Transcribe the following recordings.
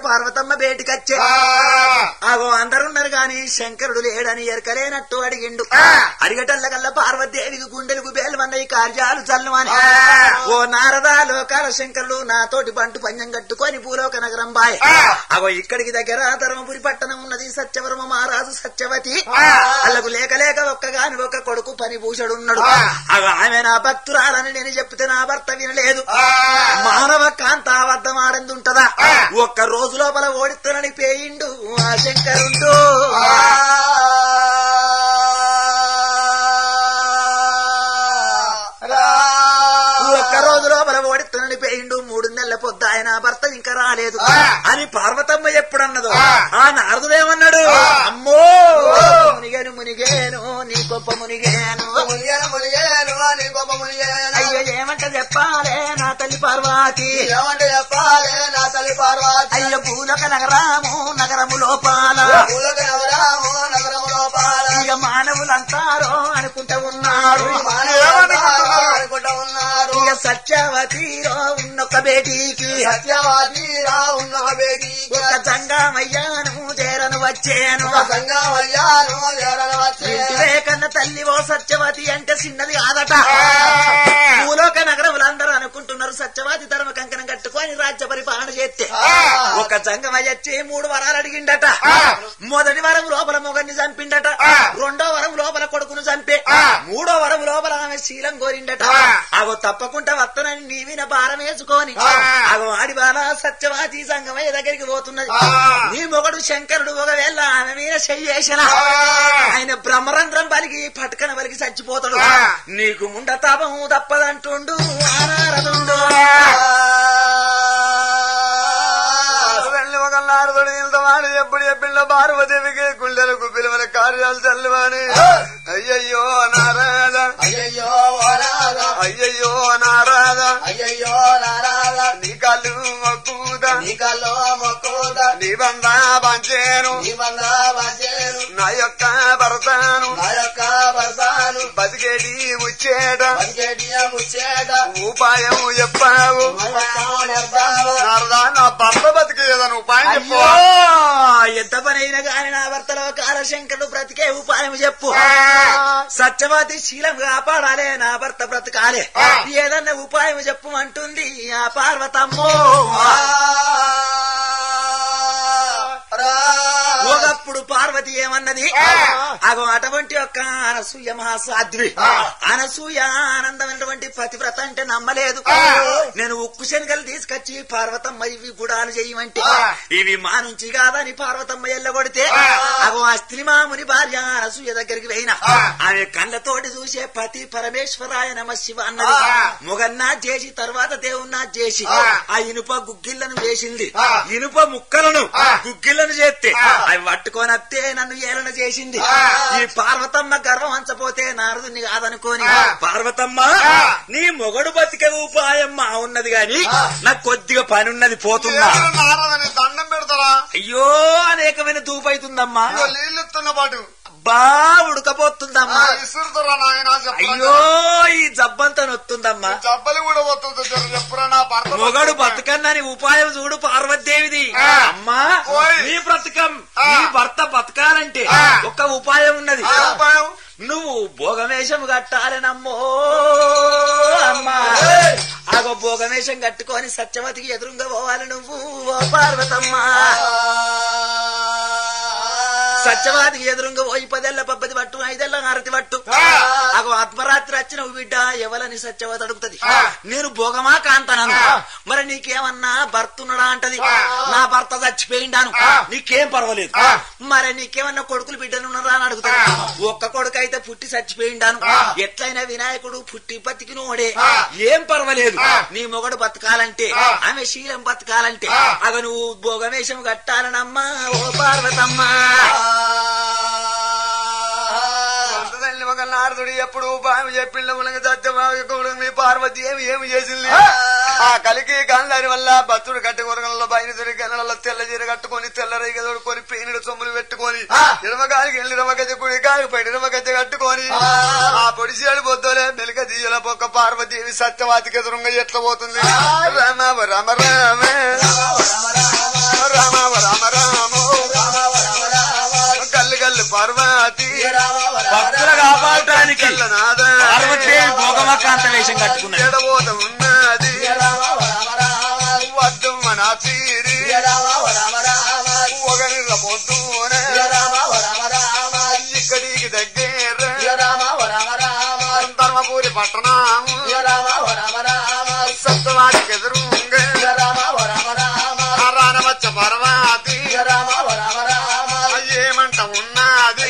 పార్వతమ్మ బేటికచ్చే అగో అందరున్నారు గాని శంకరుడు లేడని ఎరకలేనట్టు అడిగిండు అడిగటల్లకల్లా పార్వతీదేవికి గుండెలకు బేలమన్నయి కార్యాలు చల్లమని ఓ నారదా లోకాల శంకరుడు నాతోటి బంటు పంజం కట్టుకొని భూలోక నగరం బాయ్ అగో ఇక్కడికి దగ్గర ధర్మపురి పట్టణం ఉన్నది సత్యవర్మ మహారాజు సత్యవతి అల్లకు లేక లేక ఒక్కగాని ఒక కొడుకు పని భూషడున్నాడు అగో ఆమె నా భక్తురాలని నేను చెప్తే నా భర్త వినలేదు మానవ కాంత అబద్ధం ఆడందుంటదా ఒక్క రోజు లోపల ఓడిస్తానని పేయిండు ఆ శంకరుండు ఒక్క రోజు లోపల ఓడిస్తానని పేయిండు మూడు నెలల పొద్దు ఆయన భర్త ఇంకా రాలేదు అని పార్వతమ్మ ఎప్పుడన్నదో ఆ నారదుడేమన్నాడు అమ్మో మునిగేను మునిగేను నీ గొప్ప మునిగేను మునిగేను మునిగేను నీ గొప్ప మునిగేను అయ్యో ఏమంట చెప్పాలే నా తల్లి పార్వతి ఏమంటే చెప్పాలే నా తల్లి పార్వతి అయ్యో పూలక నగరాము నగరము లోపాల పూలక నగరాము నగరము లోపాల ఇక మానవులంతారో అనుకుంటా ఉన్నారు మానవులందరూ అనుకుంటా ఉన్నారు ఇక సత్యవతిలో ఉన్నొక్క బేటీకి సత్యవాదీరా ఉన్న బేగి ఒక జంగామయ్యాను చేరను వచ్చాను సంగమయ్యాను ఎవరన వచ్చే ఇంటివే కన్న తల్లి ఓ సత్యవతి అంటే చిన్నది కాదట భూలోక నగరములందరూ అనుకుంటున్నారు సత్యవతి ధర్మ కంకణం కట్టుకొని రాజ్య పరిపాలన చేస్తే ఒక జంగమయ్యచ్చి మూడు వరాలు అడిగిండట మొదటి వరం లోపల మొగన్ని చంపిండట రెండో వరం లోపల కొడుకును చంపే మూడో వరం లోపల ఆమె శీలం కోరిండట అగో తప్పకుండా వత్తనని నీవిన భారం వేసుకొని అగో ఆడి బాల సత్యవాతి సంగమయ్య దగ్గరికి పోతున్నది నీ మొగడు శంకరుడు ఒకవేళ ఆమె మీద చెయ్యేసిన ఆయన బ్రహ్మరంధ్రం పలికి పట్టుకన పలికి చచ్చిపోతాడు నీకు ముండ తాపము తప్పదంటుండు ఆనారదుండు వెళ్ళి ఒక నారదుడు నిలదవాడు ఎప్పుడు చెప్పిండ పార్వదేవికి గుండెలకు పిలువల కార్యాలు చల్లవాని అయ్యయ్యో నారాయణ అయ్యయ్యో రాధా అయ్యయ్యో నారాయణ అయ్యయ్యో రాధా నీ కళ్ళు మొక్కుదా నీ కల్లో మొక్కుద నీ బంద పంచేను నీ బంద వచ్చేను నా యొక్క భరతాను నా యొక్క భర్తాను బతికేటి ముచ్చేట బతికేటి ముచ్చేట ఉపాయం చెప్పావు నారదా నా భర్త బతికేదని ఉపాయం చెప్పు అయ్యో ఎంత పనైనా గాని నా భర్తలో కాలశంకరుడు బ్రతికే ఉపాయం చెప్పు సత్యవతి శీలం కాపాడాలే నా భర్త బ్రతకాలే ఏదన్నా ఉపాయం చెప్పు అంటుంది ఆ పార్వతమ్మో ఒకప్పుడు పార్వతి ఏమన్నది అగో అటువంటి యొక్క అనసూయ మహాసాధ్వి అనసూయ ఆనందమైనటువంటి పతివ్రత అంటే నమ్మలేదు నేను ఉక్కు శనగలు తీసుకొచ్చి పార్వతమ్మ ఇవి గుడాలు చేయమంటే ఇవి మా నుంచి కాదని పార్వతమ్మ ఎల్లగొడితే అగో అస్త్రిమాముని భార్య అనసూయ దగ్గరికి పోయిన ఆమె కళ్ళతోటి చూసే పతి పరమేశ్వరాయ నమ శివ అన్నది మొగన్నా చేసి తర్వాత దేవున్నా చేసి ఆ ఇనుప గుగ్గిళ్లను వేసింది ఇనుప ముక్కలను గుగ్గిళ్లను చేస్తే అవి పట్టుకొని అత్తే నన్ను ఏలన చేసింది ఈ పార్వతమ్మ గర్వం అంచపోతే నారదుని కాదనుకోని పార్వతమ్మ నీ మొగడు బతికే ఉపాయం మా ఉన్నది గాని నాకు కొద్దిగా పని ఉన్నది పోతున్నా నారదని దండం పెడతారా అయ్యో అనేకమైన దూపైతుందమ్మా ఇగో నీళ్ళు ఇస్తున్న పాటు బా ఉడకపోతుందమ్మా ఇసురుతారా నాయన అయ్యో ఈ జబ్బంతా నొత్తుందమ్మా జబ్బలు కూడా పోతుంది చెప్పురా నా భర్త మొగడు బతకన్నని ఉపాయం చూడు పార్వతీదేవిది అమ్మా ఓయ్. నీ బ్రతకం నీ భర్త బతకాలంటే ఒక ఉపాయం ఉన్నది ఏ ఉపాయం నువ్వు భోగమేషం కట్టాలనమ్మో అమ్మా ఆగో భోగమేషం కట్టుకొని సత్యవతికి ఎదురుగా పోవాలి నువ్వు ఓ పార్వతమ్మ సత్యవాదికి ఎదురుగా పోయి పదేళ్ల పబ్బది పట్టు ఐదేళ్ల హారతి పట్టు అగో ఆత్మరాత్రి వచ్చిన బిడ్డ ఎవలని సత్యవతి అడుగుతుంది నేను భోగమా కాంతనను మరి నీకేమన్నా భర్త ఉన్నాడా అంటది నా భర్త చచ్చిపోయిండాను నీకేం పర్వాలేదు మరి నీకేమన్నా కొడుకులు బిడ్డలు ఉన్నారా అని అడుగుతాను ఒక్క కొడుకు అయితే పుట్టి చచ్చిపోయిండాను ఎట్లయినా వినాయకుడు పుట్టి బతికినోడే ఏం పర్వాలేదు నీ మొగడు బతకాలంటే ఆమె శీలం బతకాలంటే అగ నువ్వు భోగమేషం కట్టాలనమ్మా ఓ పార్వతమ్మా తల్లి ఒక నారదుడు ఎప్పుడు ఉపాయం చెప్పిండు మనకి సత్యమాగకుడు మీ పార్వతి ఏమి ఏమి చేసింది ఆ కలికి గాంధారి వల్ల భక్తుడు కట్టి కొరగలలో బయలుదేరి గెలలో తెల్ల చీర కట్టుకొని తెల్ల రైగ తోడుకొని పేనుడు సొమ్ములు పెట్టుకొని ఇరవగాలికి వెళ్ళి ఇరవగజ కుడి కాలి పైన ఇరవగజ కట్టుకొని ఆ పొడిసేడు పొద్దులే మెలిక తీయల పొక్క పార్వతీవి సత్యవాతికి ఎదురుగా ఎట్లా పోతుంది రామ రామ రామ రామ పార్వతి భక్తులు కాపాడటానికి తెల్లనాద పార్వతీదేవి భోగమకాంత వేషం కట్టుకున్నది ఎడబోత ఉన్నది వద్దు మన తీరి ఒకరి పొద్దున ఇక్కడికి దగ్గర ధర్మపూరి పట్టణము సప్తవాడికి ఎదురుంగా రానవచ్చ పర్వాతి ఏమంట ఉన్నది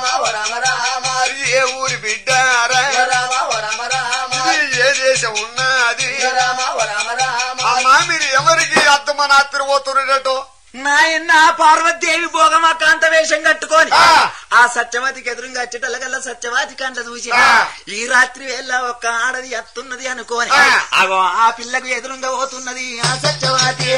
ఏ ఊరి బిడ్డారా ఇది ఏ దేశం ఉన్నది అమ్మా మీరు ఎవరికి అర్థమనాత్రి పోతున్నట్టు నాయన్న పార్వతీదేవి భోగమకాంత వేషం కట్టుకొని ఆ. ఆ సత్యవతికి ఎదురుగా వచ్చేటల్లగల్లా సత్యవతి కంట చూసి ఆ. ఈ రాత్రి వేళ ఒక్క ఆడది ఎత్తున్నది అనుకోని ఆ. అగో ఆ పిల్లకు ఎదురుగా పోతున్నది ఆ సత్యవతి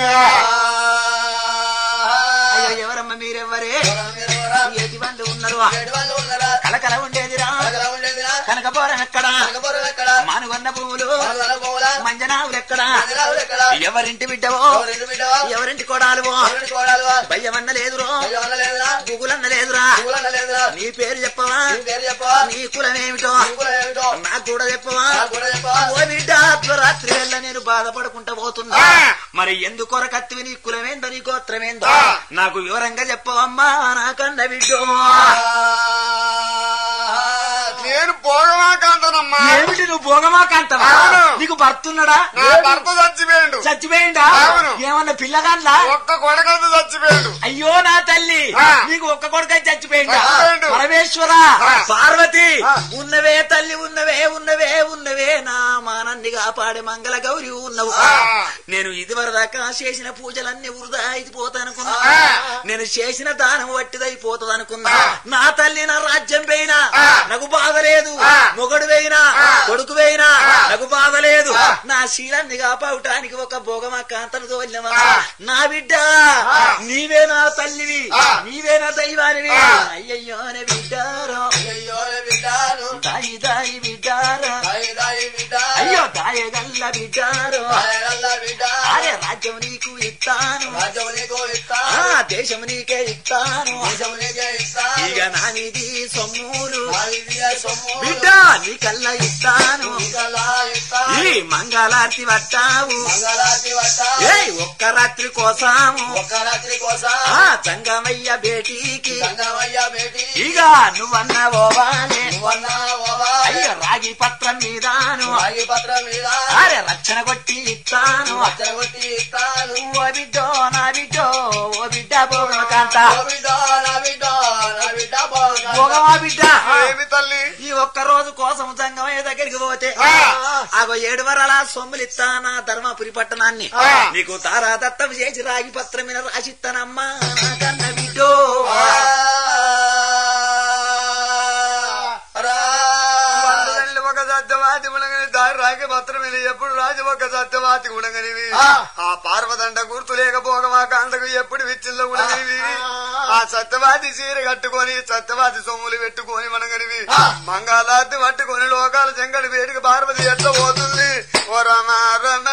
అయ్యో ఎవరమ్మ మీరెవ్వరే ఎది వాళ్ళు ఉన్నారు కలకల ఉండేదిరా కనకపోరం ఎక్కడ మానుగొన్న పువ్వులు మంజనావులు ఎక్కడ ఎవరింటి బిడ్డవో ఎవరింటి కొడాలువో భయ్యమన్న లేదురో గుగులన్న లేదురా నీ పేరు చెప్పవా నీ కులమేమిటో నాకు కూడా చెప్పవా ఓ బిడ్డ అర్ధరాత్రి వేళ నేను బాధపడుకుంటా పోతున్నా ఆ. మరి ఎందుకొర కత్తివి నీ కులమేందో నీ గోత్రమేందో ఆ. నాకు వివరంగా చెప్పవమ్మా నాకన్న బిడ్డో నేను పోగమాకంతనమ్మా ఏమిటి నువ్వు భోగమా కాంతవా అవును. నీకు భర్తున్నాడా నా భర్త చచ్చిపోయాడు చచ్చిపోయిందా అవును. ఏమన్నా పిల్లగాన్లా ఒక్క కొడకంత చచ్చిపోయాడు అయ్యో నా తల్లి ఆ. నీకు ఒక్క కొడుక చచ్చిపోయిందా చచ్చిపోయిండు. పరమేశ్వర ఆ. పార్వతి ఆ. ఉన్నవే తల్లి ఉన్నవే ఉన్నవే ఉన్నవే నా మానన్ని కాపాడే మంగళ గౌరి ఉన్నవు ఆ. నేను ఇదివరదాకా చేసిన పూజలన్నీ వృధా అయిపోతానుకున్నా ఆ. నేను చేసిన దానం వట్టిదైపోతుంది అనుకున్నా ఆ. నా తల్లి నా రాజ్యం పోయినా ఆ. నాకు బాధ లేదు ఆ. మొగడు పోయినా ఆ. కొడుకు పోయినా ఆ. నాకు బాధ లేదు ఆ. నా శీలాన్ని కాపాడటానికి ఒక భోగమా కాంతను తోలినవా ఆ. నా బిడ్డ ఆ. నీవే నా తల్లివి ఆ. నీవే నా దైవానివి ఆ. అయ్యయ్యో నే బిడ్డారో దాయి దాయి బిడ్డారా అయ్యో దాయగల్ల బిడ్డారో అరే రాజ్యం నీకు ఇస్తాను ఆ దేశం నీకే ఇస్తాను ఇక నానిది సొమ్ములు బిడ్డ నీకల్లా ఇస్తాను ఈ మంగళార్తి పట్టావు ఏయ్ ఒక్క రాత్రి కోసాము ఒక రాత్రి కోసం ఆ జంగమయ్య బేటీకి సంగమయ్య బేటి ఇక నువ్వన్న ఓవాలే నువ్వన్న అయ్యో రాగి పత్రం మీదాను రాగి పత్రం మీద అరే రక్షణ కొట్టి ఇస్తాను పచ్చడి కొట్టి ఇస్తాను ఓ బిడ్డో నా బిడ్డో ఓ బిడ్డ భోగమకాంత ఓ బిడ్డ, నా బిడ్డ, నా బిడ్డ బాగున్నా. భోగమా బిడ్డ ఏమి తల్లి ఈ ఒక్క రోజు కోసం జంగమయ్య దగ్గరికి పోతే ఆ. ఆగో ఏడు వరాల సొమ్ములు ఇస్తానా ధర్మపురి పట్టణాన్ని ఆ. నీకు తారాదత్తం చేసి రాగి పత్రం మీద రాసిస్తానమ్మా నాకన్న బిడ్డో రా. తల్లి ఒక సత్యవాతి ఉడగని దారి రాగి పత్రమిది ఎప్పుడు రాజు ఒక సత్యవాతి ఉడగనివి ఆ. ఆ పార్వదండ గుర్తు లేకపోక మా కాంతకు ఎప్పుడు విచ్చిందో ఉడగనివి ఆ సత్యవాతి చీర కట్టుకొని సత్యవాతి సొమ్ములు పెట్టుకొని మనగనివి ఆ. మంగళార్తి పట్టుకొని లోకాల చెంగడి వేడికి పార్వతి ఎట్ట పోతుంది ఓ రమ రమ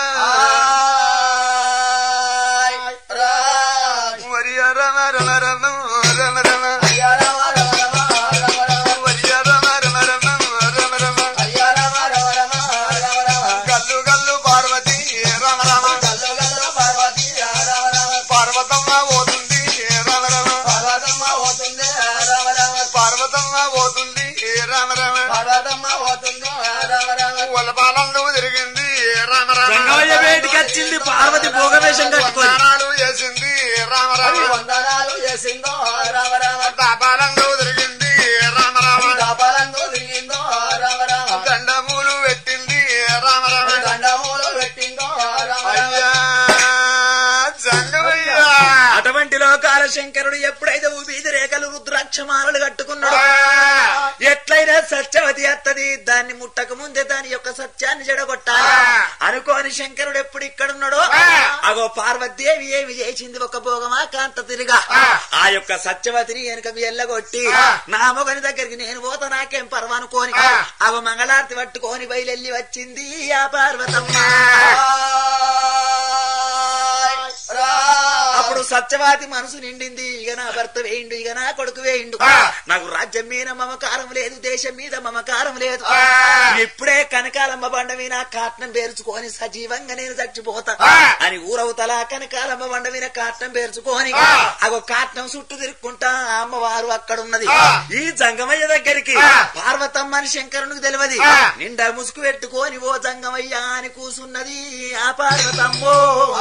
ఆయ్. రా. వరియ రమ రమ రమ రమ రమ అయ్యా రమ, రమ, రమ, రమ, రమ. వరియ రమ రమ రమ రమ రమ అయ్యా రమ, రమ, రమ, రమ, రమ. గల్లు గల్లు పార్వతి రమ రమ గల్లు గల్లు పార్వతి, రమ, రమ. పార్వతమ్మ పోతుంది రమ రమ పర్వతమ్మ పోతుంది రమ, రమ. పార్వతమ్మ పోతుంది రామ రామ పర్వతమ్మ పోతుంది రమ, రమ. వలపాలంలో తిరిగింది రామ రామ జంగమయ్య బయటికి వచ్చింది పార్వతి భోగవేషం కట్టుకొని స్నానాలు చేసింది రామ అవి రామ వందనాలు చేసిందో రమ, రమ. తాపాలంలో తిరిగింది రామ రామ కాపాలందు తిరిగిందో రమ, రమ. దండములు పెట్టింది రామ రామ గండములు పెట్టిందో రమ, రమ. అయ్యా జంగమయ్య అటువంటి లోకాల శంకరుడు ఎప్పుడైతే ఉబీది రేఖలు రుద్రాక్షమాలలు కట్టుకున్నాడు ఎట్లయినా సత్యవతి అత్తది దాన్ని ముట్టక ముందే దాని యొక్క సత్యాన్ని చెడగొట్టాలి అనుకోని శంకరుడు ఎప్పుడు ఇక్కడున్నాడో అగో పార్వతీదేవి ఏమి చేసింది ఒక భోగమా కాంత తిరిగా ఆ యొక్క సత్యవతిని వెనుకకు ఎల్లగొట్టి నా మొగని దగ్గరికి నేను పోతా నాకేం పర్వనుకోని అగో మంగళారతి పట్టుకొని బయలెల్లి వచ్చింది ఆ పార్వతమ్మ రా. అప్పుడు అప్పుడు సత్యవాతి మనసు నిండింది ఇక నా భర్త వేయిండు ఇక నా కొడుకు వేయిండు ఆ. నాకు రాజ్యం మీద మమకారం లేదు దేశం మీద మమకారం లేదు ఆ. ఇప్పుడే కనకాలమ్మ బండ మీద కాట్నం పేర్చుకొని సజీవంగా నేను చచ్చిపోతా ఆ. అని ఊరవుతల కనకాలమ్మ బండ మీద కాట్నం పేర్చుకొని ఆ. అగో కాట్నం చుట్టూ తిరుక్కుంటా ఆ అమ్మవారు అక్కడ ఉన్నది ఆ. ఈ జంగమయ్య దగ్గరికి ఆ. పార్వతమ్మని శంకరునికి తెలియదు ఆ. నిండా ముసుగు పెట్టుకొని ఓ జంగమయ్య అని కూసున్నది ఆ పార్వతమ్మో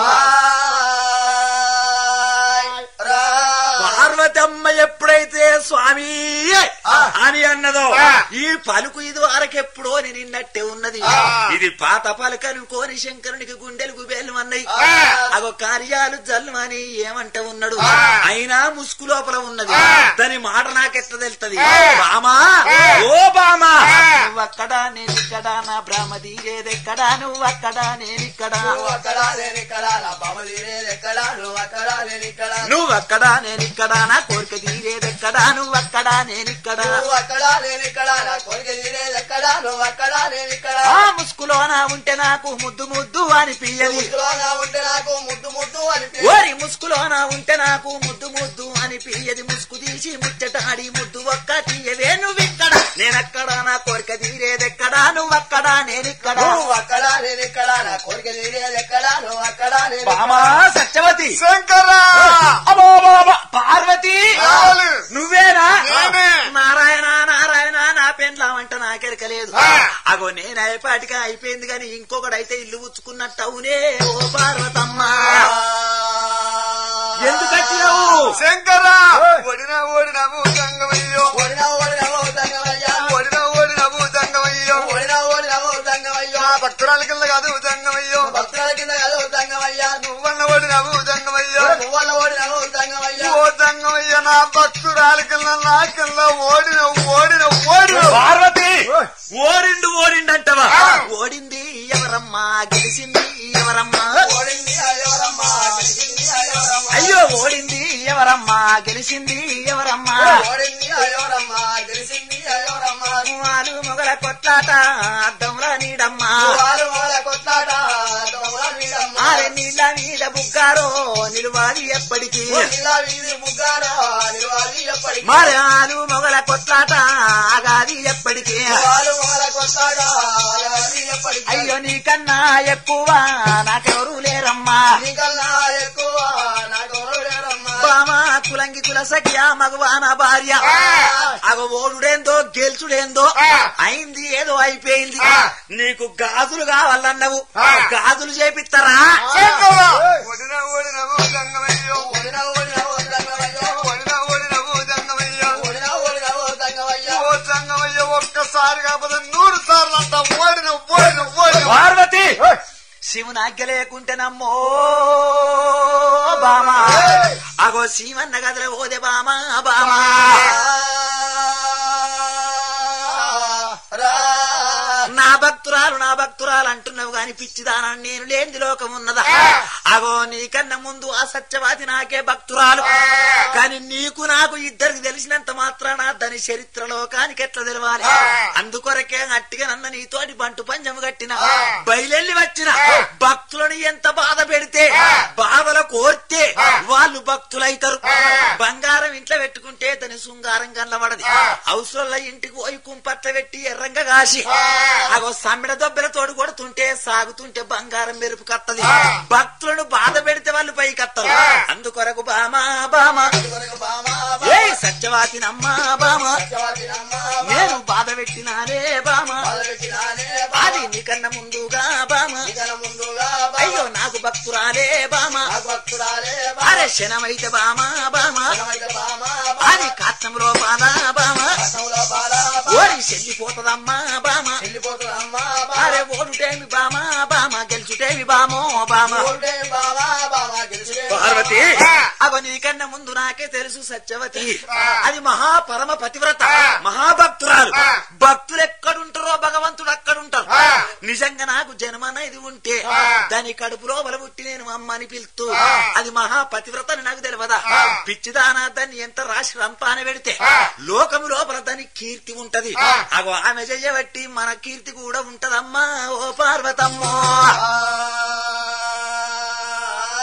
పార్వతమ్మ ఎప్పుడైతే స్వామి ఆ. అని అన్నదో ఆ. ఈ పలుకు ఇది వరకెప్పుడో నిన్నట్టే ఉన్నది ఆ. ఇది పాత పలుకను కోని శంకరునికి గుండెలు గుబేలు అన్నాయి ఆ. అగో కార్యాలు జల్లు అని ఏమంట ఉన్నాడు ఆ. అయినా ముసుగు లోపల ఉన్నది ఆ. దాని మాట నాకెట్లా తెలుస్తుంది ఆ. బామా ఆ. ఓ బామా ఆ. నువ్వక్కడా నేనిక్కడా నా బ్రహ్మ తీరేదెక్కడా నువ్వక్కడా నేనిక్కడా అక్కడా లేనిక్కడా నా బొమ్మ తీరేదెక్కడా నువ్వు అక్కడా లేనిక్కడా నువ్వక్కడా నేనిక్కడా నా కోరిక తీరేదెక్కడా నువ్వక్కడా నేనిక్కడా నువ్వు అక్కడా లేనిక్కడా నా కోరిక తీరేదెక్కడా నువ్వు అక్కడా లేనిక్కడా ఆ ముసుగులోన ఉంటే నాకు ముద్దు ముద్దు అనిపియది ముద్దులోనా ఉంటే నాకు ముద్దు ముద్దు అనిపి ఓరి ముసుగులోన ఉంటే నాకు ముద్దు ముద్దు అనిపియది ముసుగు తీసి ముచ్చటాడి ముద్దు ఒక్క తీయవే నువ్విక్కడ నేనక్కడా నా కోరిక తీరేదెక్కడా నువ్వక్కడా నేనిక్కడా నువ్వు అక్కడా లేనిక్కడా నా కోరిక తీరేదెక్కడా నువ్వు అక్కడా బామా లేనిక్కడా సత్యవతి శంకరా అబ్బో, అబ్బో, అబ్బో, పార్వతి రావాలి. నువ్వేనా నేనే. నారాయణ నారాయణ నా పెండ్లామంట నాకెరకలేదు ఆ. అగో నేను అయిపాటిగా అయిపోయింది కానీ ఇంకొకడైతే ఇల్లు ఉచ్చుకున్నట్టు అవునే ఓ పార్వతమ్మ ఎందుకు వచ్చినావు శంకరా ఓడిన ఓడినవు సంగమయ్యో ఓడినా ఓడినావో దంగమయ్యా ఓడిన ఓడినవు సంగమయ్యో ఓడినా ఓడినావో దంగమయ్యా నా భక్తురాల కింద కాదు సంగమయ్యో భక్తుల కింద కాదు దంగమయ్యా నువ్వన్న ఓడినవు సంగమయ్యో నువ్వల్ల ఓడినావో దంగమయ్యా ఓ సంగమయ్య నా భక్తురాల కింద నా కింద ఓడిన ఓడిన ఓడిన పార్వతి ఓడిండు ఓడిండు అంటవా ఆ. ఓడింది ఎవరమ్మా గెలిచింది ఎవరమ్మా ఓడింది అయ్యోరమ్మా గెలిచింది అయ్యోరమ్మా అయ్యో ఓడింది ఎవరమ్మా గెలిచింది ఎవరమ్మా ఓడింది అయ్యోరమ్మా గెలిచింది అయ్యోరమ్మా వాళ్ళు మొగల కొట్లాట అద్దంలో నీడమ్మా వారు వాళ్ళ కొట్లాట దొంగల వీడమ్మా ఆరె నీళ్ళ మీద బుగ్గారో నిలువాలి ఎప్పటికీ ఇలా వీధి ముగ్గారా నిలవాలి ఎప్పటికీ మరాలు మొగల కొట్లాట ఆగాది ఎప్పటికీ వారు వాళ్ళ కొట్లాట ఆగాలి ఎప్పటికీ అయ్యో నీకన్నా ఎక్కువ నాకెవరు లేరమ్మా నీకన్నా ఎక్కువ నాకు లేరమ్మా బామా కులంగి కుల సఖ్య మగవాన భార్య అగ ఓడుడేందో గెలుచుడేందో అయింది ఏదో అయిపోయింది నీకు గాజులు కావాలన్నవు గాజులు చేపిస్తారా శంకరా ఓడిన ఓడినవు సంగమయ్యో ఓడినా ఓడినా ఓ దంగమయ్యో ఓడిన ఓడినవు సంగమయ్యో ఓడినా ఓడినా ఓ దంగమయ్యా ఓ సంగమయ్య ఒక్కసారి కాకపోతే నూరు సార్లు అంతా ఓడిన ఓడిన ఓడిన పార్వతి శివుని ఆజ్ఞ లేకుంటేనమ్మో బామా అగో శివన్న గదిలో ఓదే బామా బామా రా నా భక్తురాలు నా భక్తురాలు అంటున్నావు గాని పిచ్చిదానా నేను లేని లోకం ఉన్నదా అగో నీకన్నా ముందు ఆ సత్యవాది నాకే భక్తురాలు కానీ నీకు నాకు ఇద్దరికి తెలిసినంత మాత్రాన దాని చరిత్ర లోకానికి ఎట్లా తెలవాలి అందుకొరకే గట్టిగా నన్న నీతోటి బంటు పంజము కట్టిన బయలెల్లి వచ్చిన భక్తులను ఎంత బాధ పెడితే బాధలు కోరితే వాళ్ళు భక్తులైతారు బంగారం ఇంట్లో పెట్టుకుంటే దాని శృంగారం కనబడది అవసరంలో ఇంటికి పోయి కుంపట్ల పెట్టి ఎర్రంగా కాసి అగో సమ్మిడ దొబ్బెల తోడు కొడుతుంటే సాగుతుంటే బంగారం మెరుపు కత్తది భక్తులను బాధ పెడితే వాళ్ళు పై కత్తరు అందుకొరకు బామా బామా కొరకు బామా ఏ సత్యవాతి నమ్మా బామా సత్యవతినమ్మా నేను బాధ పెట్టినానే బామా బాలబెట్టినానే అది నీకన్నా ముందుగా బామా బాల ముందుగా అయ్యో నాకు భక్తురాలే బామా భక్తురాలే అరే క్షణమైతే బామా బామా బామా అది కాత్తంలో బాధా బామా బాల బాల ఓరి చెల్లిపోతదమ్మా బామా వెళ్ళిపోతుందమ్మా అరే ఓడుటేమి బామా బామా గెలుచుటేమి బామో బామా బాగుంటే బామా బామా గెలిచినే పార్వతి అగో నీకన్నా ముందు నాకే తెలుసు సత్యవతి అది మహా పరమ పతివ్రత మహాభక్తురాలు భక్తులు ఎక్కడుంటారో భగవంతుడు అక్కడుంటారు నిజంగా నాకు జన్మనేది ఉంటే దాని కడుపు లోపల పుట్టి నేను అమ్మ అని పిలుతూ అది మహా పతివ్రత అని నాకు తెలియదా పిచ్చిదానా దాన్ని ఎంత రాశి రంపాన పెడితే లోకము లోపల దాని కీర్తి ఉంటది అగో ఆమె చెయ్యబట్టి మన కీర్తి కూడా ఉంటదమ్మా ఓ పార్వతమ్మో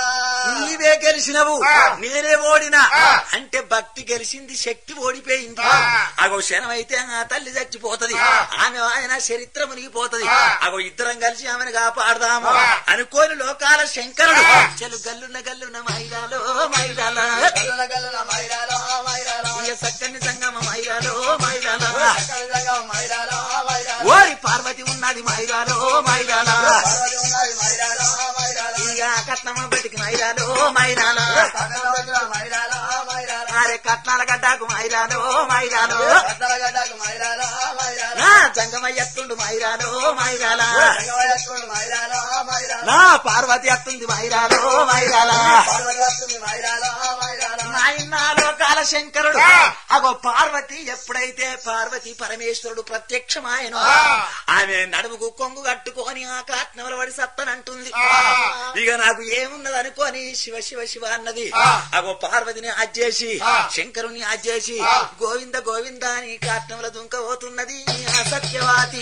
నీవే గెలిచినవు ఆ. నేనే ఓడినా ఆ. అంటే భక్తి గెలిచింది శక్తి ఓడిపోయింది ఆ. అగో క్షణమైతే ఆ తల్లి చచ్చిపోతది ఆ. ఆమె ఆయన చరిత్ర మునిగిపోతది ఆ. అగో ఇద్దరం కలిసి ఆమెను కాపాడదాము ఆ. అనుకోని లోకాల శంకరుడు ఆ. చెలు గల్లున గల్లున మైరాలో మైరాలా గల్లున గల్లున మైరాలో మైరాలో ఇయ సక్కని సంగమ మైరాలో మైరాలా చక్కగా మైరాలో మైరాలో ఓరి పార్వతి ఉన్నది మైరాలో మైరాలా పార్వతి ఉన్నది మైరాలో మైరాలో ఇక కట్నమ బతికి మైరాలో మైరాలా పక్కన దగ్గర మైరాలో మైరాలో అరే కట్నాల గడ్డకు మైరాలో మైరాలో గడ్డల గడ్డకు మైరాలో మైరాలో నా జంగమ ఎత్తుండు మైరాలో మైరాలా రంగవయస్కుడు మైరాలో మైరాలో నా పార్వతి ఎత్తుంది మైరాలో మైరాలా పార్వతి వస్తుంది మైరాలో మైరాలో నాయన లోకాల శంకరుడు ఆ. అగో పార్వతి ఎప్పుడైతే పార్వతి పరమేశ్వరుడు ప్రత్యక్షమాయను ఆ. ఆమె నడుముకు కొంగు కట్టుకొని ఆ కాట్నవల పడి సత్తనంటుంది ఆ. ఇక నాకు ఏమున్నది అనుకోని శివ శివ శివ అన్నది ఆ. అగో పార్వతిని అజ్జేసి ఆ. శంకరుని అజ్జేసి ఆ. గోవింద గోవింద అని కాట్నముల దుంకబోతున్నది ఆ సత్యవాతి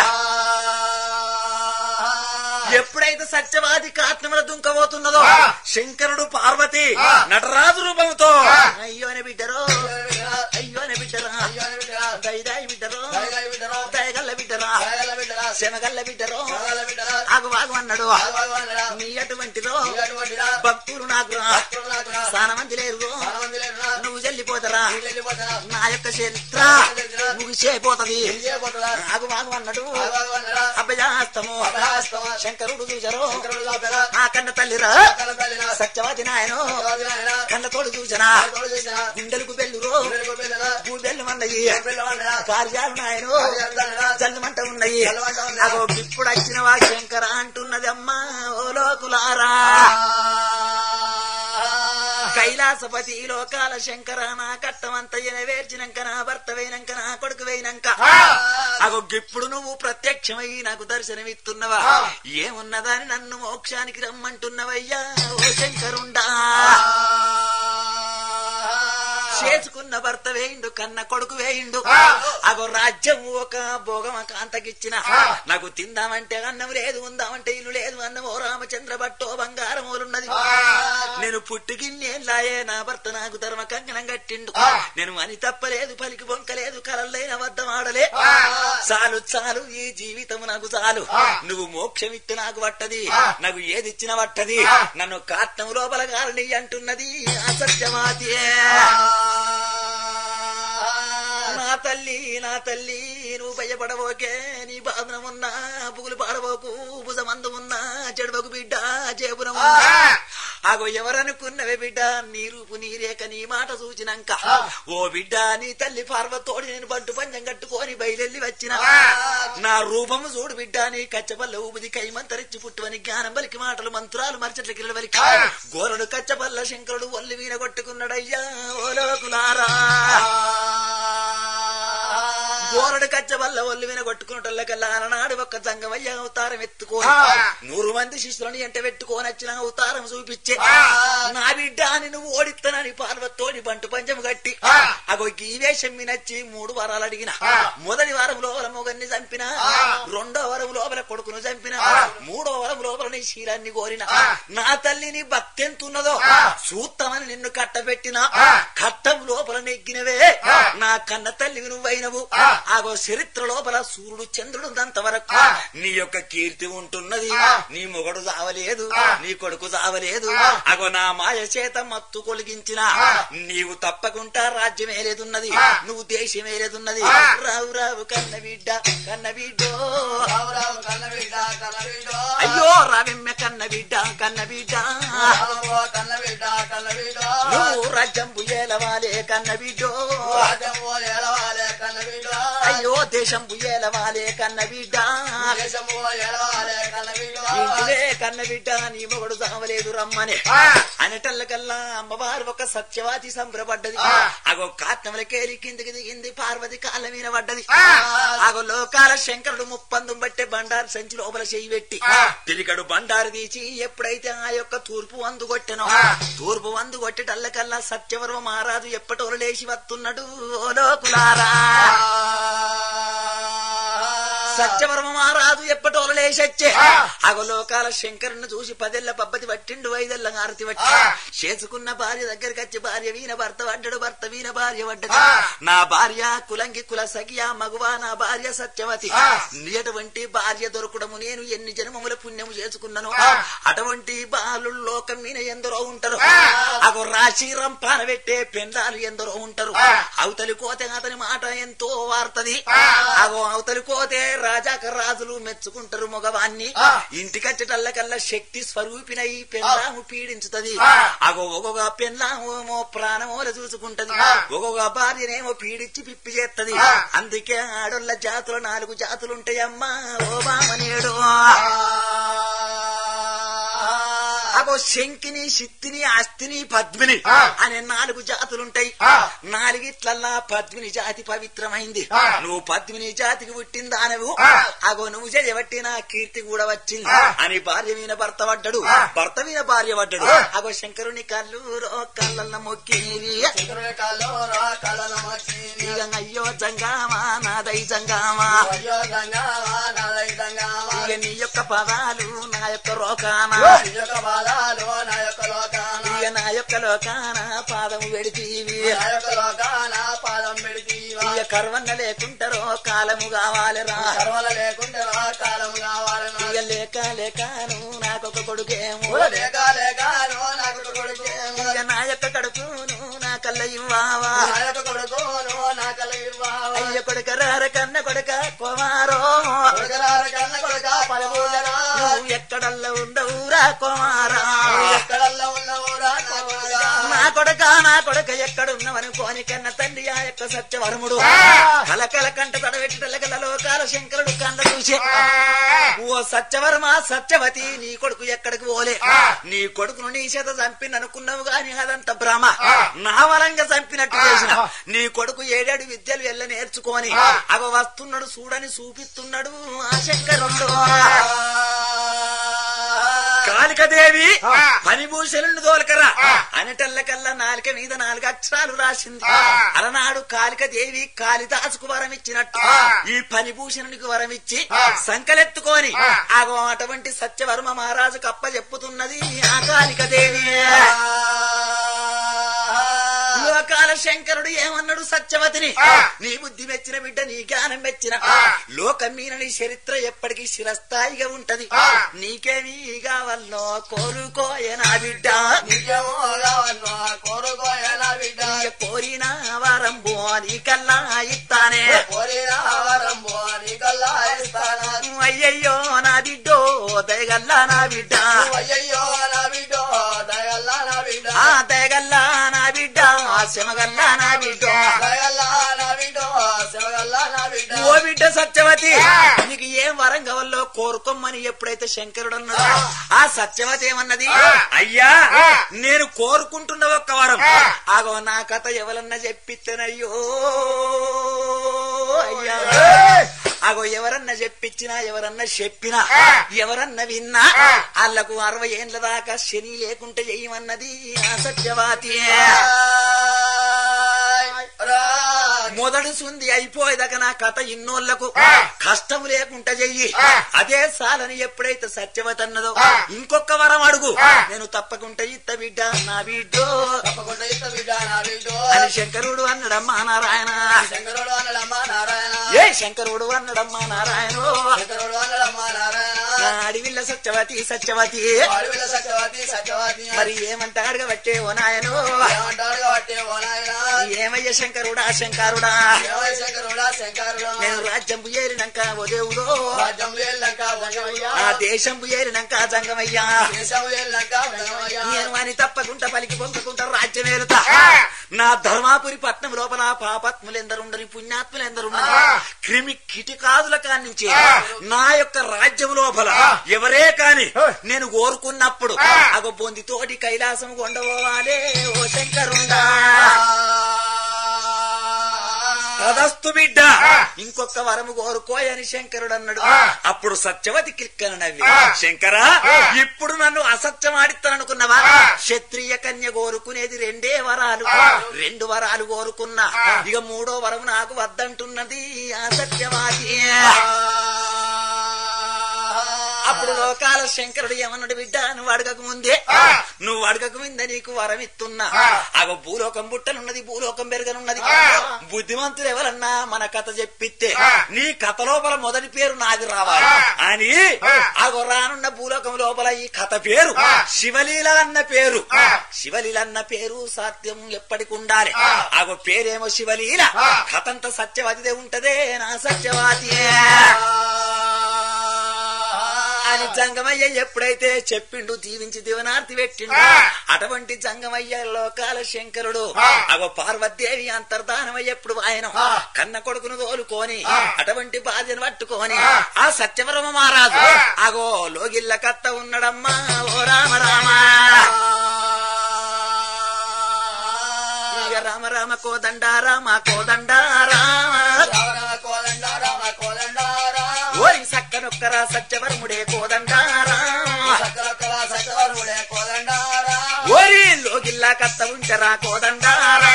ఎప్పుడైతే సత్యవాది కాట్నముల దుంకబోతున్నదో ఆ. శంకరుడు పార్వతి ఆ. నటరాజు రూపంతో ఆ. అయ్యోనే బిడ్డరో అయ్యోనే బిడ్డరా దైదాయి బిడ్డరో దయగల బిడ్డరో దయగల్ల బిడ్డరా దయగల బిడ్డరా శనగల్ల బిడ్డరో దయగల బిడ్డరా ఆగు వాగు అన్నాడు ఆగవాగవానరా నీ అటువంటిరో ఇటువంటిరా భక్తులు నాకు రా భక్తులు నాకు రా చాలా మంది లేరు చాలా మంది లేరురా నువ్వు చెల్లిపోతారా నువ్వు వెళ్ళిపోతారా నా యొక్క చరిత్ర ముగిసేపోతది ఏం చేయబోతురా ఆగు వాగు అన్నాడు ఆగవాగవానరా అభయాస్తము అభయాస్తమా శంకరుడు చూచరు శంకరుడు లాపేరా ఆ కన్న తల్లిరా పక్కన తల్లినా సత్యవతి నాయను సత్యవాదినాయనా కన్న తోడు చూచనా తోడు చేసినా గుండెలకు బెల్లురు గుండెలకు బెల్లనా బెల్లు మన్నయి బెల్లవానరా కార్యాలు నాయను కార్యాలున్నాయనా? జల్లుమంట ఉన్నాయి జల్లుమంట ఉన్నాయి. అగో ఇప్పుడు వచ్చిన వా శంకర అంటున్నది అమ్మా ఓ లోకులారా కైలాసపతి లోకాల శంకర నా కట్టమంత వేర్చినాక నా భర్త వేయినాక నా కొడుకు వేయినాక అగో ఇప్పుడు నువ్వు ప్రత్యక్షమై నాకు దర్శనమిస్తున్నవా ఏమున్నదని నన్ను మోక్షానికి రమ్మంటున్నవయ్యా ఓ శంకరుండా చేసుకున్న భర్త వేయిండు కన్న కొడుకు వేయిండు అగో రాజ్యం ఒక భోగం కాంతకిచ్చిన నాకు తిందామంటే అన్నం లేదు ఉందామంటే ఇల్లు లేదు అన్నం ఓ రామచంద్ర భట్టో బంగారం ఓలున్నది నేను పుట్టుకిన్నేళ్ళాయే నా భర్త నాకు ధర్మ కంకణం కట్టిండు నేను అని తప్పలేదు పలికి బొంకలేదు కలల్లైన వద్దమాడలే చాలు చాలు ఈ జీవితం నాకు చాలు నువ్వు మోక్షమిత్తు నాకు పట్టది నాకు ఏది ఇచ్చిన పట్టది నన్ను కాట్నం లోపల కారణి అంటున్నది అసత్యమాతియే నా తల్లి నా తల్లి నువ్వు భయపడబోకే నీ బాధన ఉన్నా పుగులు పాడబోకు భుజమందు ఉన్నా చెడబకు బిడ్డ జేబున ఉన్నా ఆగో ఎవరనుకున్నవే బిడ్డ నీ రూపు నీ రేఖ నీ మాట చూచినాక ఓ బిడ్డ నీ తల్లి పార్వతోడి నేను బంటు పంజం కట్టుకొని బయలెల్లి వచ్చిన నా రూపము చూడు బిడ్డ నీ కచ్చపల్ల ఊపిది కైమంతరిచ్చి పుట్టువని జ్ఞానం బలికి మాటలు మంత్రాలు మరచట్ల కిరడ బలికి గోరడు కచ్చపల్ల శంకరుడు ఒల్లి వీణ కొట్టుకున్నాడయ్యా ఓ లోకులారా గోరడు కచ్చ వల్ల ఒళ్ళు విన కొట్టుకున్నటల్లకల్లా అలనాడు ఒక్క జంగమయ్య అవతారం ఎత్తుకోని నూరు మంది శిష్యులని ఎంట పెట్టుకొని వచ్చిన అవతారం చూపించే నా బిడ్డ అని నువ్వు ఓడిస్తానని పార్వతోని బంటు పంచం కట్టి అగో ఈ వేషం నచ్చి మూడు వారాలు అడిగిన మొదటి వారం లోపల మొగన్ని చంపిన రెండో వారం లోపల కొడుకును చంపిన మూడో వారం లోపల నీ శీలాన్ని కోరిన నా తల్లిని భక్తి ఎంతున్నదో చూస్తామని నిన్ను కట్టబెట్టిన కట్టం లోపల నెగ్గినవే నా కన్న తల్లి నువ్వైనవు ఆగో చరిత్ర లోపల సూర్యుడు చంద్రుడు అంతవరకు నీ యొక్క కీర్తి ఉంటున్నది నీ మొగడు చావలేదు నీ కొడుకు చావలేదు అగో నా మాయ చేత మత్తు కొలిగించిన నీవు తప్పకుండా రాజ్యం ఏలేదున్నది నువ్వు దేశం ఏలేదున్నది రావు రావు కన్న బిడ్డ కన్న బిడ్డో రావు రావు కన్న బిడ్డ కన్న బిడ్డ అయ్యో రావిమ్మ కన్న బిడ్డ కన్న బిడ్డ రావు కన్న బిడ్డ కన్న బిడ్డ నువ్వు రాజ్యం బుయ్యేలవాలే కన్న బిడ్డో రాజము ఎడవాలే కన్న బిడ్డ అయ్యో దేశం బుయ్యేలవాలే కన్న బిడ్డ దేశము ఎడవాలే కన్న బిడ్డ ఇంటివే కన్న బిడ్డ నీ మొగడు చావలేదు రమ్మని అనటల్లకల్లా అమ్మవారు ఒక సత్యవాది సంబరపడ్డది అగో కాట్నములకేరి కిందికి దిగింది పార్వతి కాళ్ళ మీద పడ్డది అగో లోకాల శంకరుడు ముప్పందు బట్టే బండారు సంచి లోపల చేయి పెట్టి తిరిగడు బండారు తీసి ఎప్పుడైతే ఆ యొక్క తూర్పు వందు కొట్టెనో తూర్పు వందు కొట్టేటల్లకల్లా సత్యవర్మ మహారాజు ఎప్పటోలు లేచి వస్తున్నాడు ఓ లోకులారా సత్యవరమ మహారాజు ఎప్పటోలు లేచొచ్చే అగో లోకాల శంకరుని చూసి పదెళ్ళ పబ్బతి పట్టిండు ఐదెళ్ళ ఆరతి పట్టి చేసుకున్న భార్య దగ్గరికి వచ్చి భార్య వీణ భర్త పడ్డాడు భర్త వీణ భార్య పడ్డది నా భార్య కులంగి కుల సఖియా మగువా నా భార్య సత్యవతి అటువంటి భార్య దొరకడము నేను ఎన్ని జన్మముల పుణ్యము చేసుకున్నాను అటువంటి బాలు లోకం మీద ఎందరో ఉంటారు అగో రాశి రంపాన పెట్టే పెండాలు ఎందరో ఉంటారు అవతలి కోతే అతని మాట ఎంతో వార్తది అగో అవతలి కోతే రాజాక రాజులు మెచ్చుకుంటారు మగవాన్ని ఇంటికచ్చటల్లకల్లా శక్తి స్వరూపినై పెండాము పీడించుతది అగో ఒగొక పెండామేమో ప్రాణమోల చూసుకుంటది ఒగొక భార్యనేమో పీడించి పిప్పి చేస్తది అందుకే ఆడోళ్ళ జాతులు నాలుగు జాతులు ఉంటాయమ్మా ఓ బామనేడు అగో శంకిని శక్తిని అస్థిని పద్మిని అనే నాలుగు జాతులుంటాయి నాలుగిట్లల్లా పద్మిని జాతి పవిత్రమైంది నువ్వు పద్మిని జాతికి పుట్టిందా అనవు అగో నువ్వు చేయబట్టి నా కీర్తి కూడా వచ్చింది అని భార్య మీద భర్త పడ్డాడు భర్త మీద భార్య పడ్డాడు అగో శంకరుని కళ్ళు రో కళ్ళ మొక్కి శంకరుని కాల్లో రా కళ్ళను మోచిరి. ఇక అయ్యో జంగామా నాదై జంగామా అయ్యో గంగావా, నాదై గంగావా. ఇక నీ యొక్క పదాలు నా యొక్క రోకానా నీ యొక్క బాధాలు నా యొక్క లోకాన. ఇక నా యొక్క లోకాన పాదము పెడితీవి నా యొక్క లోకాన పాదం పెడితీవా. ఇక కర్వన్న లేకుంటారో కాలము కావాలిరా కర్మల లేకుండా రా కాలం కావాలన్నా. ఇక లేక లేకను నాకొక కొడుకేమో లేక లేకను నాకు ఒక కొడుకేమో. ఇక నా యొక్క కడుపును నా కళ్ళ ఇవ్వావా నా యొక్క కొడుకును నా కలగివ్వావా. అయ్య కొడుక రార కన్న కొడుక కుమారో కొడుకరారు కన్న కొడుక పదమూడరా. నువ్వు ఎక్కడల్లా ఉండవురా కుమారా ఎక్కడల్లా ఉన్నవురా నా కొడుకా. నా కొడుక నా కొడుక ఎక్కడున్నవని కోని కన్న తండ్రి ఆ యొక్క సత్యవరముడు కలకల కంట తడబెట్టి తెల్లగల లోకాల శంకరుడు కండ చూసి ఓ సత్యవర్మ సత్యవతి నీ కొడుకు ఎక్కడికి పోలే నీ కొడుకును నీ చేత చంపిన అనుకున్నావు గాని అదంత భ్రమ నా వలంగా చంపినట్టు చేసిన నీ కొడుకు ఏడేడు విద్యలు ఎల్ల నేర్చుకొని అవ వస్తున్నాడు చూడని చూపిస్తున్నాడు ఆ శంకరుడు కాళికదేవి పనిభూషణుడు తోలకరా అనటల్లకల్లా నాలుక మీద నాలుగు అక్షరాలు రాసింది అలనాడు కాళికదేవి కాళిదాసుకు వరం ఇచ్చినట్టు ఈ పనిభూషణునికి వరం ఇచ్చి సంకలెత్తుకొని ఆగో అటువంటి సత్యవర్మ మహారాజు కప్ప చెప్పుతున్నది ఆ కాళికదేవి లోకాల శంకరుడు ఏమన్నాడు సత్యవతిని నీ బుద్ధి మెచ్చిన బిడ్డ నీ జ్ఞానం మెచ్చిన లోకం మీద నీ చరిత్ర ఎప్పటికీ శిరస్థాయిగా ఉంటది నీకేమీ కావాలనో కోరుకోయనా బిడ్డ నీకేమో కావాలో కోరుకోయనా బిడ్డ. ఇక కోరిన వారంబో నీకల్లా ఇస్తానే కోరిన వరంబో నీకల్లా ఇస్తానా. అయ్యయ్యో నా బిడ్డో దయగల్లా నా బిడ్డ అయ్యయ్యో నా బిడ్డ దయల్లా నా బిడ్డ ఆ దయగల్లా నా బిడ్డ శమగల్లా నా బిడ్డ దయల్లా నా బిడ్డ శివగల్లా నా బిడ్డ ఓ బిడ్డ సత్యవతి నీకు ఏం వరం కావాలో కోరుకోమని ఎప్పుడైతే శంకరుడు అన్నాడు ఆ సత్యవతి ఏమన్నది అయ్యా నేను కోరుకుంటున్న ఒక్క వరం ఆగో నా కథ ఎవరన్నా చెప్పిత్తేనయ్యో అయ్యా అగో ఎవరన్నా చెప్పించినా ఎవరన్నా చెప్పినా ఎవరన్నా విన్నా వాళ్ళకు అరవై ఏండ్ల దాకా శని లేకుంటే చేయమన్నది ఆ సత్యవతి మొదటి సుంది అయిపోయేదాకా నా కథ ఇన్నోళ్లకు కష్టం లేకుండా చెయ్యి అదే సాలని ఎప్పుడైతే సత్యవతి అన్నదో ఇంకొక వరం అడుగు నేను తప్పకుండా ఇత్త బిడ్డ నా బిడ్డో తప్పకుండా ఇస్తా బిడ్డ నా బిడ్డ అని శంకరుడు అన్నడమ్మా నారాయణ శంకరుడు అన్నడమ్మా నారాయణ ఏ శంకరుడు అన్నడమ్మా నారాయణ శంకరుడు అన్నడమ్మా నారాయణ నా అడవిల్ల సత్యవతి సత్యవతి అడవిల సత్యవతి సత్యవతి మరి ఏమంటాడు కాబట్టే ఓ నాయను ఏమంటాడు కాబట్టి ఓ నాయన ఏమయ్య శంకరుడా శంకరుడా ఏమై శంకరుడా శంకరుడా నేను రాజ్యంపు ఏరినాక ఓ దేవుడో రాజ్యం వెళ్ళాక భంగమయ్యా ఆ దేశంపు ఏరినాక జంగమయ్యా దేశం వెళ్ళాక భంగమయ్యా నేను అని తప్పకుండా పలికి పొందుకుంటా రాజ్యం ఏరుతా నా ధర్మాపురి పట్నం లోపల పాపాత్ములు ఎందరుండని పుణ్యాత్ములు ఎందరుండని క్రిమి కిటికాదుల కానించి నా యొక్క రాజ్యం లోపల ఎవరే కాని నేను కోరుకున్నప్పుడు అగ బొందితోటి కైలాసం కొండపోవాలే ఓ శంకరుండా తదస్తు బిడ్డ ఇంకొక వరము కోరుకోయని శంకరుడు అన్నాడు అప్పుడు సత్యవతి కిక్కను నవ్వి శంకరా ఇప్పుడు నన్ను అసత్యం ఆడిస్తాననుకున్నావా క్షత్రియ కన్య కోరుకునేది రెండే వరాలు రెండు వరాలు కోరుకున్నా ఇక మూడో వరం నాకు వద్దంటున్నది ఆ సత్యవాది అప్పుడు లోకాల శంకరుడు ఏమన్నాడు బిడ్డ నువ్వు అడగక ముందే నువ్వు అడగక ముందే నీకు వరం ఇస్తున్నా అగో భూలోకం బుట్టనున్నది భూలోకం పెరగనున్నది బుద్ధిమంతులు ఎవరన్నా మన కథ చెప్పిస్తే నీ కథ లోపల మొదటి పేరు నాది రావాలి అని అగో రానున్న భూలోకం లోపల ఈ కథ పేరు శివలీల అన్న పేరు శివలీల అన్న పేరు సత్యం ఎప్పటికి ఉండాలి అగో పేరేమో శివలీల కథంతా సత్యవతిదే ఉంటదే నా సత్యవాతియే అని జంగమయ్య ఎప్పుడైతే చెప్పిండు దీవించి దివనార్తి పెట్టిండు అటువంటి జంగమయ్య లోకాల శంకరుడు అగో పార్వతీదేవి అంతర్ధానమయ్య ఎప్పుడు ఆయన కన్న కొడుకును తోలుకొని అటువంటి బాధ్యను పట్టుకొని ఆ సత్యవరమ మహారాజు అగో లోగిల్ల కత్త ఉన్నడమ్మా ఓ రామ రామ ఇక రామ రామ కోదండ రామ కోదండ రామ ఓరి సక్కనొక్కరా సత్యవరముడే కోదండ రామ ఓరి లోగిల్లా కత్త ఉంచరా కోదండారా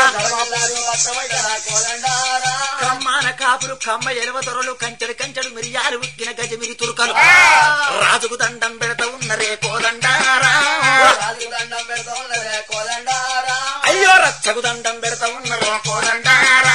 కమ్మాన కాపులు కమ్మ ఎలవ దొరలు కంచెడు కంచెడు మిరియాలు ఉక్కిన గజమిరి తురుకలు రాజుకు దండం పెడత ఉన్నరే కోదండారా అయ్యో రచ్చకు దండం పెడత ఉన్నరే కోదండారా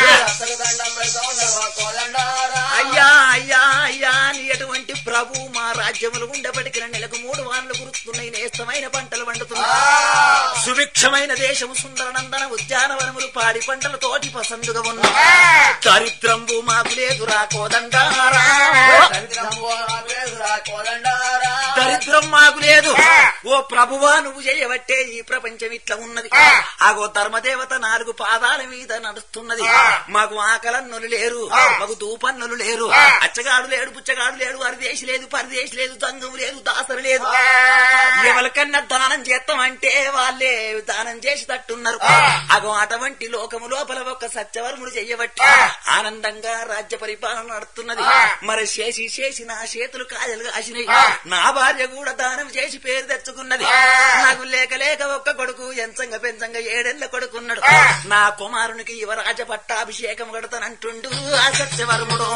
అయ్యా అయ్యా అయ్యా అని ఎటువంటి ప్రభు మా రాజ్యములు ఉండబడికిన నెలకు మూడు వానలు కురుస్తున్నాయి నేస్తమైన పంటలు పండుతున్నాయి సుభిక్షమైన దేశము సుందరనందన ఉద్యానవనములు పాడి పంటల తోటి పసందుగా ఉన్న దరిద్రంబు మాకు లేదురా కోదండారా దరిద్రం మాకు లేదు ఓ ప్రభువా నువ్వు చేయబట్టే ఈ ప్రపంచం ఇట్లా ఉన్నది ఆగో ధర్మదేవత నాలుగు పాదాల మీద నడుస్తున్నది మాకు ఆకలన్నులు లేరు మాకు దూపన్నులు లేరు అచ్చగాడు లేడు పుచ్చగాడు లేడు అరిదేశి లేదు పరిదేశి లేదు దంగం లేదు దాసరు లేదు ఎవరికన్నా దానం చేస్తామంటే వాళ్ళే దానం చేసి తట్టున్నారు అగో అటువంటి లోకము లోపల ఒక సత్యవర్ముడు చెయ్యబట్టి ఆనందంగా రాజ్య పరిపాలన నడుస్తున్నది మరి చేసి చేసి నా చేతులు కాజలు కాసినాయి నా భార్య కూడా దానం చేసి పేరు తెచ్చుకున్నది నాకు లేక లేక ఒక్క కొడుకు ఎంచంగా పెంచంగా ఏడేళ్ల కొడుకున్నాడు నా కుమారునికి యువరాజ పట్టాభిషేకం కడతానంటుండు ఆ సత్యవర్ముడు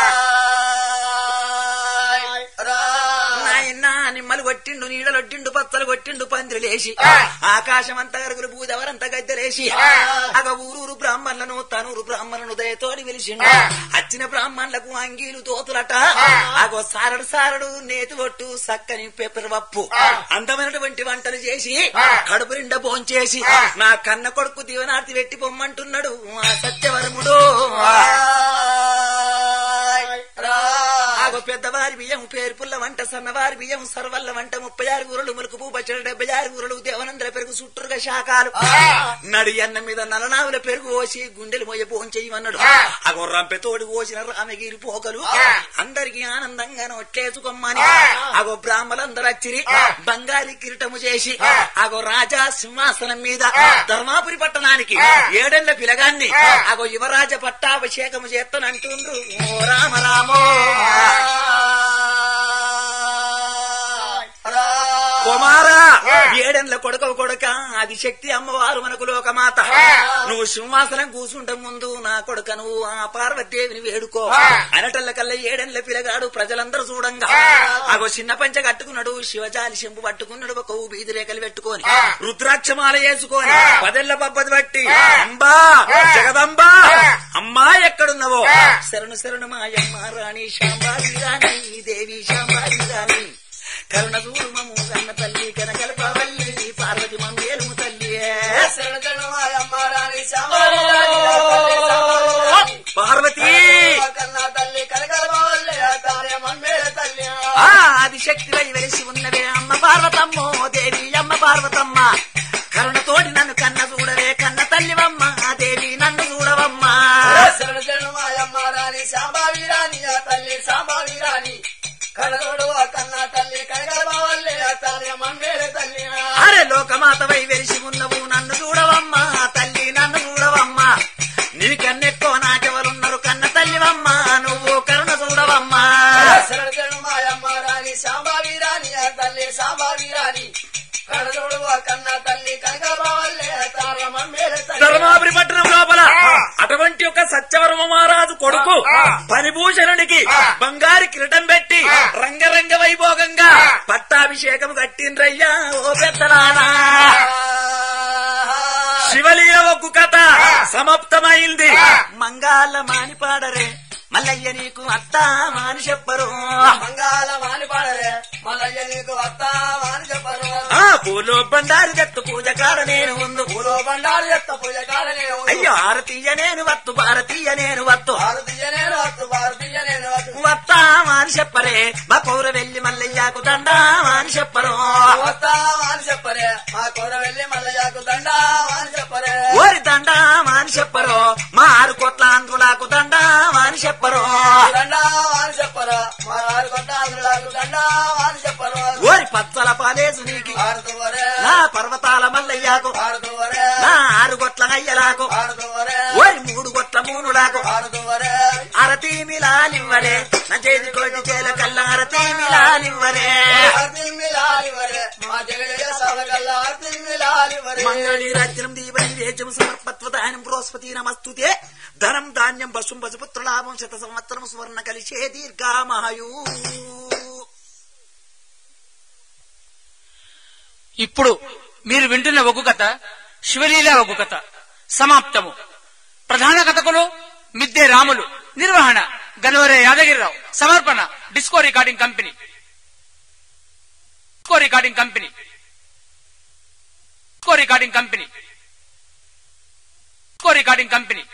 నాయన నిమ్మలు కొట్టిండు నీడలొట్టిండు పచ్చలు కొట్టిండు పందిరిలేసి ఆకాశం అంతా గరుగులు భూదవరంతా గద్దెలేసి అగ ఊరూరు బ్రాహ్మణులను తనూరు బ్రాహ్మణులను దయతోడి వెలిసిండు వచ్చిన బ్రాహ్మణులకు అంగీలు తోతులట అగో సారడు సారడు నేతి ఒట్టు సక్కని పెప్పరపప్పు అందమైనటువంటి వంటలు చేసి కడుపు నిండా భోంచేసి నా కన్న కొడుకు దీవనార్తి పెట్టి పొమ్మంటున్నాడు ఆ సత్యవరముడు ఆగో పెద్దవారి బియ్యం పేరు పుల్ల వంట సన్నవారి బియ్యం సర్వల్ల వంట ముప్పై ఆరు ఊరలు ములుకు పూ పచ్చడి డెబ్బై ఆరు ఊరలు దేవనందర పెరుగు చుట్టూరుగా శాఖలు నడి అన్న మీద నలనావుల పెరుగు పోసి గుండెలు మొయ్య పోం చెయ్యమన్నాడు అగో రంపెతోడు పోసిన రామగిరి పోకలు అందరికి ఆనందంగా నొట్లేసుకోమ్మని అగో బ్రాహ్మలందరూ వచ్చిరి బంగారి కిరీటము చేసి అగో రాజా సింహాసనం మీద ధర్మాపురి పట్టణానికి ఏడెళ్ల పిలగాన్ని అగో యువరాజ పట్టాభిషేకము చేస్తానంటుండ్రు ఓ రామ రామో కుమారా ఏడెండ్ల కొడక కొడక అది శక్తి అమ్మవారు మనకు లోకమాత నువ్వు సింహాసనం కూర్చుంటే ముందు నా కొడుక నువ్వు ఆ పార్వతీదేవిని వేడుకో అనటల్ల కల్లా ఏడెండ్ల పిలగాడు ప్రజలందరూ చూడంగా అగో చిన్న పంచ కట్టుకున్నాడు శివజాలి చెంపు పట్టుకున్నాడు ఒక బీది రేఖలు పెట్టుకొని రుద్రాక్షమాల వేసుకొని పదెళ్ల పబ్బది బట్టి అంబా జగదంబా అమ్మా ఎక్కడున్నావో శరణు శరణు మాయమ్మ రాణి శాంబారి రాణి దేవి శాంబారి రాణి కరుణ చూడుమము కన్న తల్లి కనకల్పవల్లి పార్వతి మంగేలుము తల్లి పార్వతి ఆ ఆదిశక్తివై వెలిసి ఉన్నవే అమ్మ పార్వతమ్మో దేవి అమ్మ పార్వతమ్మ కరుణతోటి నన్ను కన్న చూడవే కన్న తల్లివమ్మ దేవి నన్ను చూడవమ్మా అరే లోకమాతవై వెలిసి ఉన్నవు నన్ను చూడవమ్మా తల్లి నన్ను చూడవమ్మా నీ కన్నెక్కో నాకెవరున్నారు కన్న తల్లివమ్మా నువ్వు కరుణ చూడవమ్మా కన్నా తల్లి కనకబావల్లే తారమ్మ మేడ తల్లి ధర్మాపురి పట్టణం లోపల అటువంటి యొక్క సత్యవర్మ మహారాజు కొడుకు పరిభూషణునికి బంగారు కిరీటం పెట్టి రంగరంగ వైభోగంగా పట్టాభిషేకం కట్టిండ్రయ్యా ఓ పెద్దలానా శివలీల ఒక్కు కథ సమాప్తమైంది మంగాళ మాని పాడరే మల్లయ్య నీకు అత్త మాని చెప్పరు మంగాళ వాణి పాడరే మల్లయ్య నీకు వస్తావని చెప్పరు ఆ పూలో బండారి జట్టు పూజ కాడ నేను ముందు పూలో బండారు చెత్త పూజ కాడ నేను అయ్యో ఆరతీయ నేను వత్తు భారతీయ నేను వత్తు భారతీయ నేను వస్తు భారతీయ నేను వస్తు వత్తా మాని చెప్పరే మా పౌర వెళ్ళి మల్లయ్యకు దండా మాని చెప్పరు వస్తావని చెప్పరే మా కూర వెళ్ళి మల్లయ్యకు దండావని చెప్పరే ఓరి దండా మాని చెప్పరు మా ఆరు కోట్ల ఆంధ్రులకు దండా మాని చెప్పరు దండావని చెప్పరు మా వారి కొట్ట అందులకు దండావని చెప్పరు ఓరి పచ్చల పాలేసు నీకి ఆడుతువరే నా పర్వతాల మల్లయ్యకు ఆడుతువరే నా ఆరు గొట్ల అయ్యలాకు ఆడుతువరే ఓరి మూడు గొట్ల మూనులాకు ఆడుతువరే అరతీ మిలాలివ్వరే నా చేతి కోటి చేల కల్ల అరతీ మిలాలివ్వరే ఆర్తిమ్మిలాలివరే మా జగజగ సభగల్లా ఆర్తిమ్మిలాలివరే మంగళి రాజ్యం దీవని వేచం సమర్పత్వదానం బృహస్పతి నమస్తుతే ధనం ధాన్యం పశుం పశుపుత్ర లాభం శత సంవత్సరం సువర్ణ కలిశే దీర్ఘామహయూ ఇప్పుడు మీరు వింటున్న ఒగ్గు కథ శివలీల ఒగ్గు కథ సమాప్తము ప్రధాన కథకులు మిద్దె రాములు నిర్వహణ గనవరే యాదగిరిరావు సమర్పణ disco recording company disco recording company disco recording company disco recording company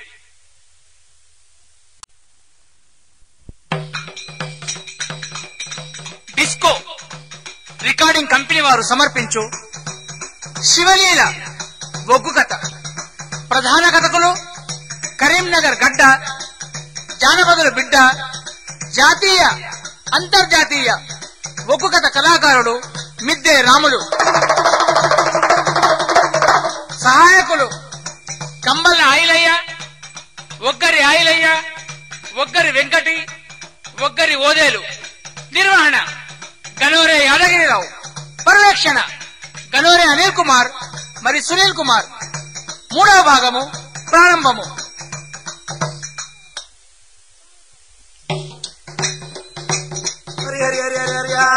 disco recording company వారు సమర్పించు శివలీల ఒగ్గు కథ ప్రధాన కథకులు కరీంనగర్ గడ్డ జానపదుల బిడ్డ జాతీయ అంతర్జాతీయ ఒగ్గు కథ కళాకారుడు మిద్దె రాములు సహాయకులు కంబల్ల ఆయిలయ్య ఒగ్గరి ఆయిలయ్య ఒగ్గరి వెంకటి ఒగ్గరి ఓదేలు నిర్వహణ గనోరే యాదగిరిరావు పర్యవేక్షణ గనోరే అనిల్ కుమార్ మరి సునీల్ కుమార్ మూడవ భాగము ప్రారంభము హరి హరి హరి హరి హరి ఆ.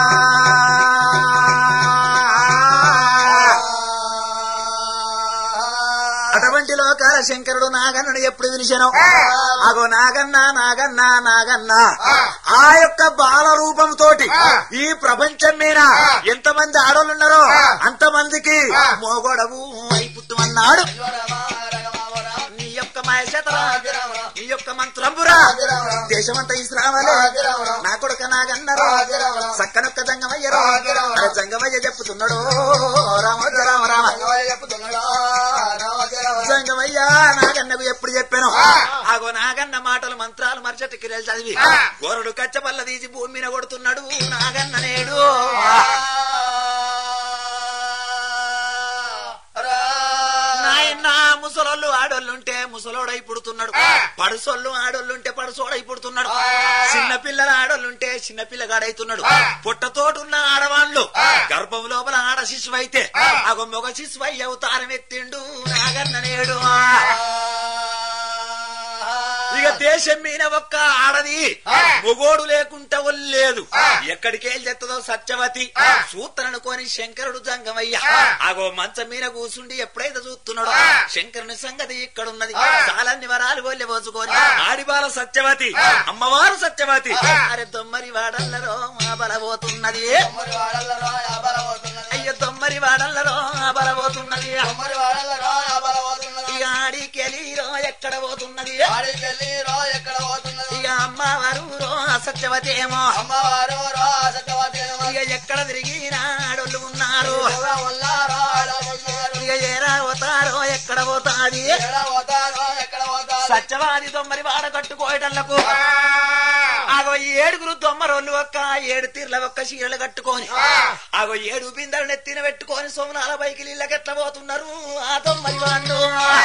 అటువంటి లోకాల శంకరుడు నాగన్నుడు ఎప్పుడు వినిచాను అగో నాగన్న నాగన్న నాగన్న ఆ యొక్క బాల రూపంతోటి ఈ ప్రపంచం మీద ఎంతమంది ఆడోళ్ళు ఉన్నారో అంతమందికి మోగొడవు అయిపుత్తు అన్నాడు నీ యొక్క మాయశతరా నీ యొక్క మంత్రంబురా దేశమంతా ఇస్రావలే నా కొడుక నాగన్నరా సక్కనొక్క జంగమయ్యరా అరే జంగమయ్య చెప్పుతున్నాడు రామ రామ రామ జంగమయ్య నాగన్నకు ఎప్పుడు చెప్పాను ఆగో నాగన్న మాటలు మంత్రాలు మర్చటి కిరెలు చదివి గోరడు కచ్చబల్ల తీసి భూమి మీద కొడుతున్నాడు నాగన్న నేడు నాయన ముసలోళ్ళు ఆడోళ్ళుంటే ముసలోడై పుడుతున్నాడు పడుసోళ్ళు ఆడోళ్ళుంటే పడుసోడై పుడుతున్నాడు చిన్న పిల్లల ఆడోళ్ళుంటే చిన్న పిల్లగాడైతున్నాడు పుట్టతోటున్న ఆడవాళ్ళు గర్భం లోపల ఆడ శిశువు అయితే అగో మొగ శిశువు అయ్యి అవతారం ఎత్తిండు నాగన్న నేడు ఇక దేశం మీద ఒక్క ఆడది మొగోడు లేకుంటే లేదు ఎక్కడికి వెళ్ళి చెత్తదో సత్యవతి చూత్తననుకోని శంకరుడు జంగమయ్య ఆగో మంచం మీద కూసుండి ఎప్పుడైతే చూస్తున్నాడో శంకరుని సంగతి ఇక్కడున్నది చాలా నివరాలు గొల్లె పోసుకొని ఆడిబాల సత్యవతి అమ్మవారు సత్యవతి అరే దొమ్మరి వాడల్లరో మా బలబోతున్నది అయ్యో దొమ్మరి వాడల్లరో మా బలబోతున్నది ఇక ఆడికెళ్ళిరో ఎక్కడ పోతున్నది ఎక్కడ పోతున్నది ఇక అమ్మవారు రో సత్యవతి ఏమో అమ్మవారు రా సత్యవతి ఇక ఎక్కడ తిరిగినా ఆడోళ్ళు ఉన్నారు ఉన్నారు ఇక ఏరా పోతారో ఎక్కడ పోతాది ఎక్కడ పోతారో ఎక్కడ పోతారో సత్యవాది దొమ్మరి వాడ కట్టుకోయటంలకు ఆగో ఈ ఏడుగురు దొమ్మరోళ్ళు ఒక్క ఏడు తీర్ల ఒక్క చీరలు కట్టుకొని ఆగో ఏడు బిందెలు నెత్తిన పెట్టుకొని సోమనాల పైకి నీళ్ళకెట్ల పోతున్నారు ఆ దొమ్మరి వాళ్ళు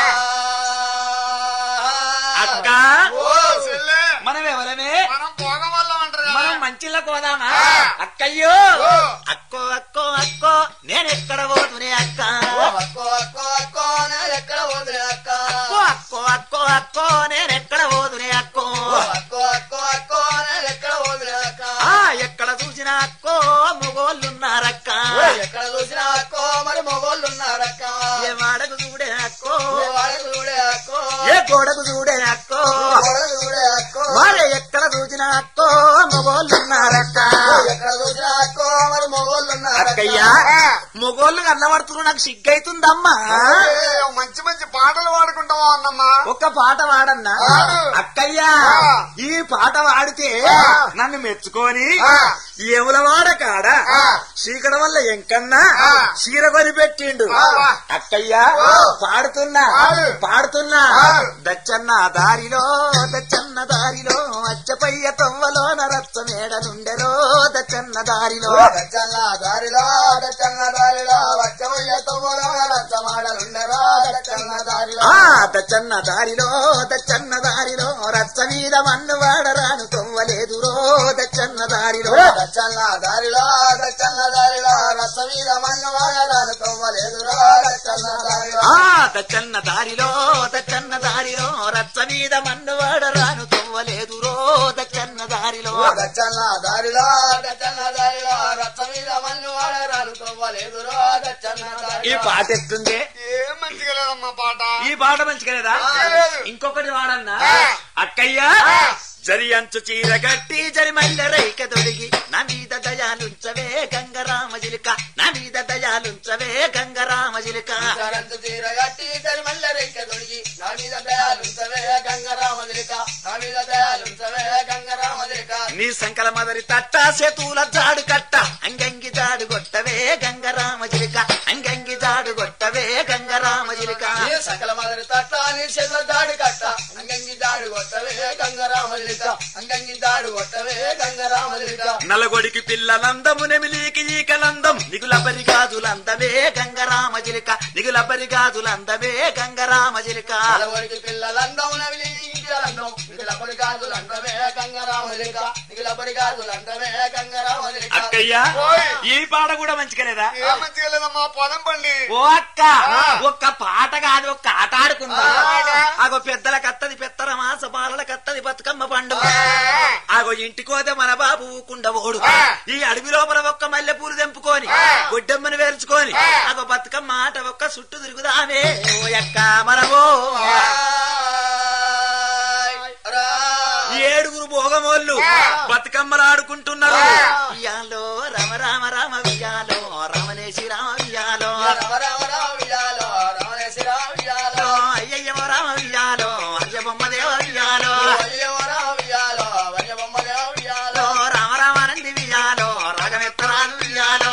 అక్క ఓ చెల్లె మనం ఎవరమే మనం భోగం వల్ల అంటారు కదా. మనం మంచిలో పోదామా అక్కయ్యో ఓ. అక్కో అక్కో అక్కో నేను ఎక్కడ పోతునే అక్క అక్కో అక్కో అక్కో నేను ఎక్కడ పోతున్నా అక్క అక్కో అక్కో అక్కో అక్కో నేనెక్కడ పోదునే అక్కో అక్కో అక్కో అక్కో నేను ఎక్కడ పోదులేక ఆ ఎక్కడ చూసినా అక్కో మొగోళ్ళున్నారక్క ఎక్కడ చూసినా అక్కో మరి మొగోళ్ళు ఉన్నారక్క ఏ వాడకు చూడే అక్కో వాళ్ళకు చూడే అక్కో ఏ గోడకు చూడే అక్కో వాళ్ళకు చూడే అక్కో వారే ఎక్కడ చూసినా అక్కో మొగోళ్ళున్నారక్క ఎక్కడ చూసినా అక్కో మరి మొగోళ్ళు ఉన్నారక్క అక్కయ్యా మొగోళ్ళు కన్నబడుతున్నారు నాకు సిగ్గైతుందమ్మా ఏ, మంచి మంచి పాటలు పాడుకుంటావా అన్నమ్మా ఒక్క పాట వాడన్నా ఆ. అక్కయ్యా ఆ. ఈ పాట వాడితే ఆ. నన్ను మెచ్చుకొని ఆ. ఏములవాడ కాడ ఆ. చీకడ వల్ల ఎంకన్నా ఆ. చీర కొని పెట్టిండు ఆ. అక్కయ్యా ఆ. పాడుతున్నా పాడు. పాడుతున్నా ఆ. దచ్చన్న దారిలో దచ్చన్న దారిలో అచ్చపయ్య తవ్వలోన రచ్చ మేడ నుండెరో దచ్చన్న దారిలో దచ్చన్న దారిలో దచ్చన్న దారిలో వచ్చమయ్య తమ్ములో రచ్చమాడలుండరా దచ్చన్న దారిలో ఆ దచ్చన్న దారిలో దచ్చన్న దారిలో రచ్చ మీద మన్ను వాడరాను తొవ్వలేదురో దచ్చన్న దారిలో దచ్చన్న దారిలో దచ్చన్న దారిలో రచ్చ మీద మన్ను వాడరాను తవ్వలేదురా దచ్చన్న దారిలో ఆ దచ్చన్న దారిలో దచ్చన్న దారిలో రచ్చ మీద మన్ను వాడరాను తొవ్వలేదురో దచ్చన్న దారిలో దచ్చన్న దారిలో దచ్చన్న దారిలో రచ్చ మీద మన్ను వాడరాను తవ్వలేదురా దచ్చన్న ఈ దారిలో పాట ఎత్తుంది ఏం మంచిగా లేదమ్మా పాట ఈ పాట మంచిగా లేదా లేదు. ఇంకొకటి వాడన్నా ఆ. అక్కయ్యా ఆ. జరి అంచు చీర గట్టి జరి మల్లె రైక దొడిగి నా మీద దయాలుంచవే గంగరామ జిలిక నా మీద దయాలుంచవే గంగరామ జిలిక సరంత తీరగట్టి తరిమల్ల రేఖ దొడిగి నా మీద దయాలుంచవే గంగరామదిరిక నా మీద దయాలుంచవే గంగరామదిరిక నీ సంకల మదరి తట్ట సేతుల జాడు కట్ట అంగంగి జాడు కొట్టవే గంగరామ జిలిక అంగంగి జాడు కొట్టవే గంగరామ జిలిక నీ సకల మదరి తట్ట నీ చేతుల దాడి కట్ట అంగంగి దాడి కొట్టవే గంగరామదిరిక అంగంగి దాడి కొట్టవే గంగరామదిరిక నలగొడికి పిల్లలందము నెమిలికి ఈకలందం నిగులబరి గాజులందమే గంగరామ జిలిక నిగులబరి గాజులందమే గంగరామ జిలిక నలవరికి పిల్లలందం నవిలి ఇంటిలందం నిగులపడి గాజులందమే గంగరామదిరిక నిగులపడి గాజులందమే గంగరామదిరిక అక్కయ్యా ఓయ్. ఈ పాట కూడా మంచిగా లేదా ఏం మంచిగా లేదమ్మా పదం పండి ఓ అక్క ఒక్క పాట కాదు ఒక్క ఆట ఆడుకుందా ఆగో పెద్దల కత్తది పెత్తర మాస బాలల కత్తది బతుకమ్మ పండుగ ఆగో ఇంటికోదే మన బాబు కుండవోడు ఈ అడవి లోపల ఒక్క మల్లె పూలు తెంపుకొని గొడ్డమ్మని వేర్చుకొని ఆగో బతుకమ్మ ఆట ఒక్క చుట్టూ తిరుగుదామే ఓ అక్క మనవో ఏడుగురు భోగమోళ్ళు బతుకమ్మలు ఆడుకుంటున్నారు ఉయ్యాలో రమ రామ రామ వియాలో రమణేశి రామ వియాలో అయ్యయ్య రామ వియాలో అయ్య బొమ్మ దేవ వియాలో రామ రామానంది వియాలో రాగమెత్తరాలు వియాలో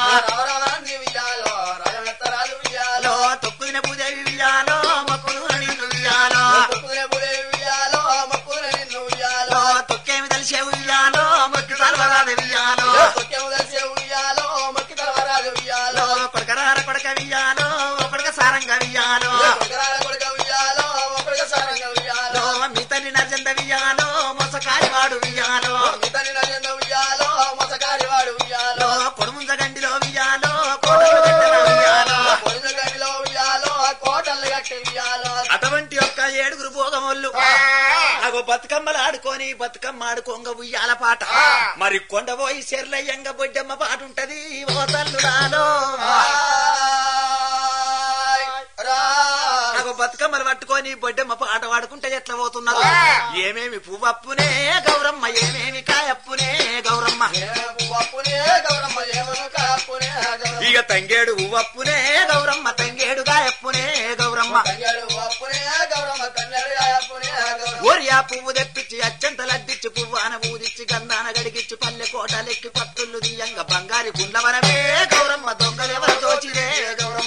తొక్కుదిన పూదేవి వియాలో మొక్కులు నిన్ను వియాలో తొక్కేమి తెలిసేవు వియాలో మొక్కి తలవరాది వియాలో కొడకరార కొడక వియాలో కొడక సారంగ వియాలో మీ తల్లి నర్జంద వియాలో మొసకారి వాడు వియాలో కొడుముంజ గండిలో వియాలో కోటలు గడ్డల వియాలో కోటలు కట్టి వియాలో అటువంటి యొక్క ఏడుగురు భోగమోళ్ళు అగో బతుకమ్మలు ఆడుకొని బతుకమ్మ ఆడుకోంగ ఉయ్యాల పాట మరి కొండపోయి చెర్లయ్యంగ బొడ్డమ్మ పాట ఉంటది ఓ తల్లుడాలో అగో బతుకమ్మలు పట్టుకొని బొడ్డమ్మ పాట పాడుకుంటే ఎట్లా పోతున్నారు ఏమేమి పువ్వప్పునే గౌరమ్మ ఏమేమి కాయప్పునే గౌరమ్మ ఇక తంగేడు ఉవ్వప్పునే గౌరమ్మ తంగేడు కాయప్పునే గౌరమ్మ ఓరియా పువ్వు తెప్పించి అచ్చంతలద్దిచ్చి పువ్వాన పూదిచ్చి గంధాన గడిగిచ్చి పల్లె కోటలెక్కి పట్టుళ్ళు దియ్యంగ బంగారి గుండవరమే గౌరమ్మ దొంగలెవరు దోచిరే గౌరమ్మ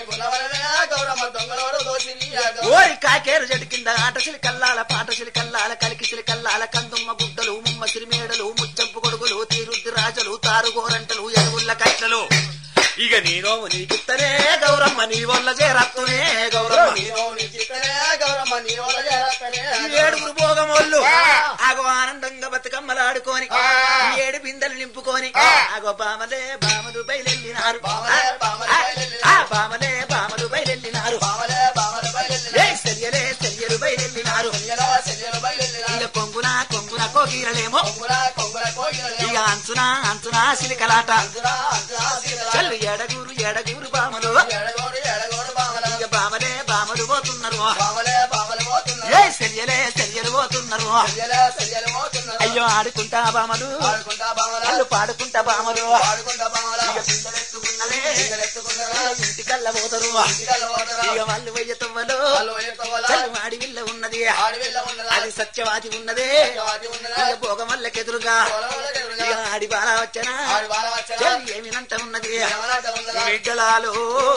ఓరి కాకేరు చెట్టు కింద ఆటసిలి కల్లాల పాటసిలి కల్లాల కలికిసిలి కల్లాల కందుమ్మ గుడ్డలు ముమ్మ సిరిమేడలు ముచ్చంపు కొడుకులు తీరుద్ది రాజలు తారు గోరంటలు ఎరువుల్ల కట్టలు ఇక నేను నీకిత్తనే గౌరమ్మ నీ వల్ల చేరత్తునే గౌరమ్మ ఈ ఏడుగురు భోగమోళ్ళు ఆగో ఆనందంగా బతుకమ్మలాడుకొని ఈ ఏడు బిందెలు నింపుకొని ఆగో బామలే బామలు బయలెళ్ళినారు బామలే, బామలు బయలెళ్ళినారు. ఆ, బామలే బామలు బయలెళ్ళినారు ఏ సెరియలే సెరియలు బయలెళ్ళినారు కోయిలలేమో కొంగుల కొంగుల కోయిలలే ఇక అంచునా అంచునా సిలికలాట అంతురా అంతురా సీతలా చల్లు ఎడగూరు ఎడగూరు బామలు ఎడగోడు ఎడగోడు బామల ఇక బామలే బామలు పోతున్నారు బామలే బామలు పోతున్నారు ఏ సెల్యలే సెల్యలు పోతున్నారు సరియలే సరియలు పోతున్నారు అయ్యో ఆడుకుంటా బామలు ఆడుకుంటా బామల వాళ్ళు పాడుకుంటా బామలు ఆడుకుంటా బామల ఇక పిండలెత్తుకున్నదే ఎత్తుకున్నారా ఇంటికల్ల పోతారు ఇంటికల్ల పోతారా ఇక వాళ్ళు వెయ్య తవ్వలు వాళ్ళు ఎత్తవల చల్లు అడవిల్ల ఉన్నది ఆడవిల్ల ఉన్నదా అది సత్యవాది ఉన్నదే సత్యవాది ఉన్నదా ఇక భోగమల్లకెదురుగా పొలములకు ఎదురుగా ఇక ఆడి బాల వచ్చనా ఆడి బాల వచ్చనా? చల్లు ఏమినంత ఉన్నది ఏమనాట ఉన్నదా? బిడ్డలాలు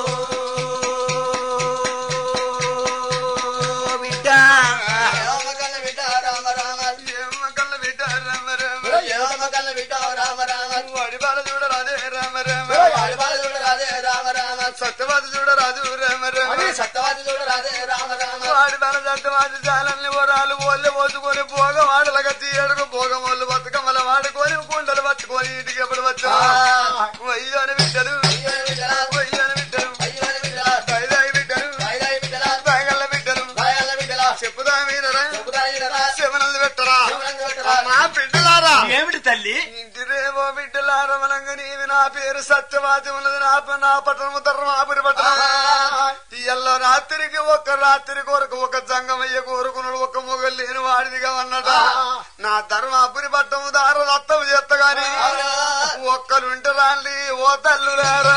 బిడ్డ ఏమకల్ల బిడ్డ రామ రామ ఏమ్మ కళ్ళ బిడ్డ రామ రామ ఏమకల్ల బిడ్డ రామ రామ వాడి బాల చూడరాదే రామ రామ ఆడి బాల చూడరాదే రామ రామ సత్యవాది చూడరాదు రామ రామ అవి సత్యవాది చూడరాదే రామ రామ వాడి బాల సత్యవాది చాలని వరాలు ఓళ్ళు పోసుకొని పోగ వాడలగా తీయడుకు పోగ వాళ్ళు బతుకమ్మల వాడుకొని కుండలు పట్టుకొని ఇంటికి ఎప్పుడు వచ్చా వయ్యని బిడ్డలు అయ్యోని బిడ్డలా, వయ్యని బిడ్డలు అయ్యోని బిడ్డలా, దైదాయి బిడ్డలు రాయిదాయి బిడ్డలా, దాగల్ల బిడ్డలు రాయల్ల బిడ్డలా, చెప్పుదా మీరరా చెబుతాయి వినరా, శవనలు పెట్టరా శివనంగా పెట్టరా. మా బిడ్డలారా ఏమిటి తల్లి ఇంటిరేవో బిడ్డలారమనంగా నీవి నా పేరు సత్యవాది ఉన్నది నా ప- నా పట్టణము ధర్మాపురి పట్టణం ఎల్లో రాత్రికి ఒక రాత్రి కొరకు ఒక జంగమయ్య కోరుకున్నాడు ఒక మొగలు లేని వాడిదిగా అన్నట నా ధర్మాపురి పట్టము దార రత్తము చేస్త గాని ఒక్కలుంటే రాండి ఓ తల్లులారా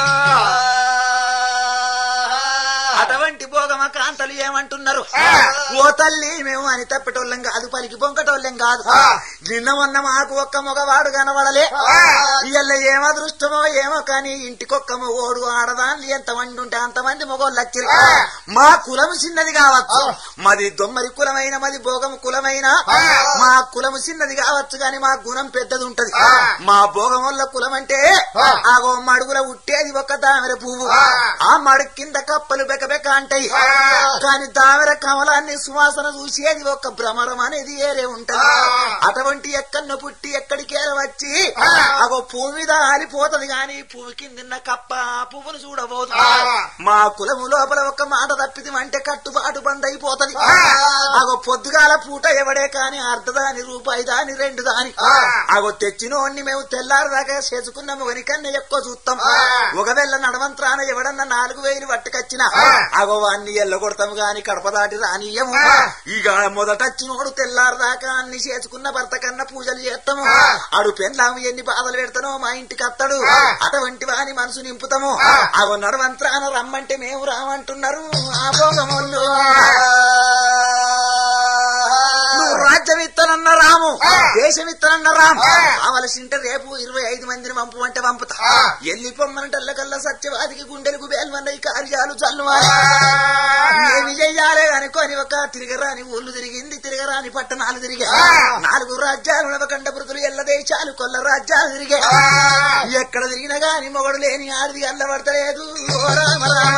అటువంటి భోగమ కాంతలు ఏమంటున్నారు ఓ తల్లి మేము అని తప్పటోళ్ళం కాదు పలికి పొంకటోళ్ళం కాదు నిన్న మొన్న మాకు ఒక్క మగవాడు కనబడలే ఇయ్యల్ల ఏం అదృష్టమో ఏమో కానీ ఇంటికొక్క మగోడు ఆడదాన్ని ఎంత మంది ఉంటే అంతమంది మగోళ్ళు వచ్చారు మా కులం చిన్నది కావచ్చు మాది దొమ్మరి కులమైన మాది భోగం కులమైన మా కులము చిన్నది కావచ్చు గాని మా గుణం పెద్దది ఉంటది మా భోగం వల్ల కులం అంటే ఆగో మడుగుల ఉట్టేది ఒక తామర పువ్వు ఆ మడుగు కింద కప్పలు బెకబెక అంటాయి కాని తామర కమలాన్ని సువాసన చూసేది ఒక భ్రమరం అనేది ఏరే ఉంటది అటువంటి ఎక్కన్న పుట్టి ఎక్కడికేర వచ్చి అగో పువ్వు మీద ఆలిపోతది గాని పువ్వు కింద కప్ప ఆ పువ్వును చూడబోదు మా కులము లోపల ఒక మాట తప్పిది అంటే కట్టుబాటు బంద్ అయిపోతది అగో పొద్దుగాల పూట ఎవడే కాని అర్ధ దాని రూపాయి దాని రెండు దాని అగో తెచ్చినోడిని మేము తెల్లారి దాకా చేసుకున్నాము వనికన్నా ఎక్కువ చూస్తాం ఒకవేళ నడవంత్రాన ఎవడన్నా నాలుగు వేలు పట్టుకొచ్చిన అగో వాన్ని ఎల్లగొడతాము గాని కడప దాటి రానియము ఇక మొదటచ్చినోడు తెల్లారి దాకా అన్ని చేసుకున్న భర్త కన్నా పూజలు చేస్తాము అడు పెళ్ళాము ఎన్ని బాధలు పెడతానో మా ఇంటికి అత్తడు అటువంటి వాని మనసు నింపుతాము అగో నడవంత్రాన రమ్మంటే మేము రామంటున్నారు ఆ భోగములు నువ్వు రాజ్యం ఇత్తనన్న రాము దేశం ఇత్తనన్న రాము కావలసింటే రేపు ఇరవై ఐదు మందిని పంపు అంటే పంపుతా ఎల్లి పొమ్మనంటల్లకల్లా సత్యవాదికి గుండెలకు బేల్వన్నయి కార్యాలు చల్లువాలి ఏమి చెయ్యాలి అనుకోని ఒక తిరగరాని ఊళ్ళు తిరిగింది తిరగరాని పట్టణాలు తిరిగా నాలుగు రాజ్యాలు నవకండ బృతులు ఎల్ల దేశాలు కొల్ల రాజ్యాలు తిరిగా ఎక్కడ తిరిగినా గాని మొగడు లేని ఆడిది అల్లబడతలేదు ఓ రామ రామ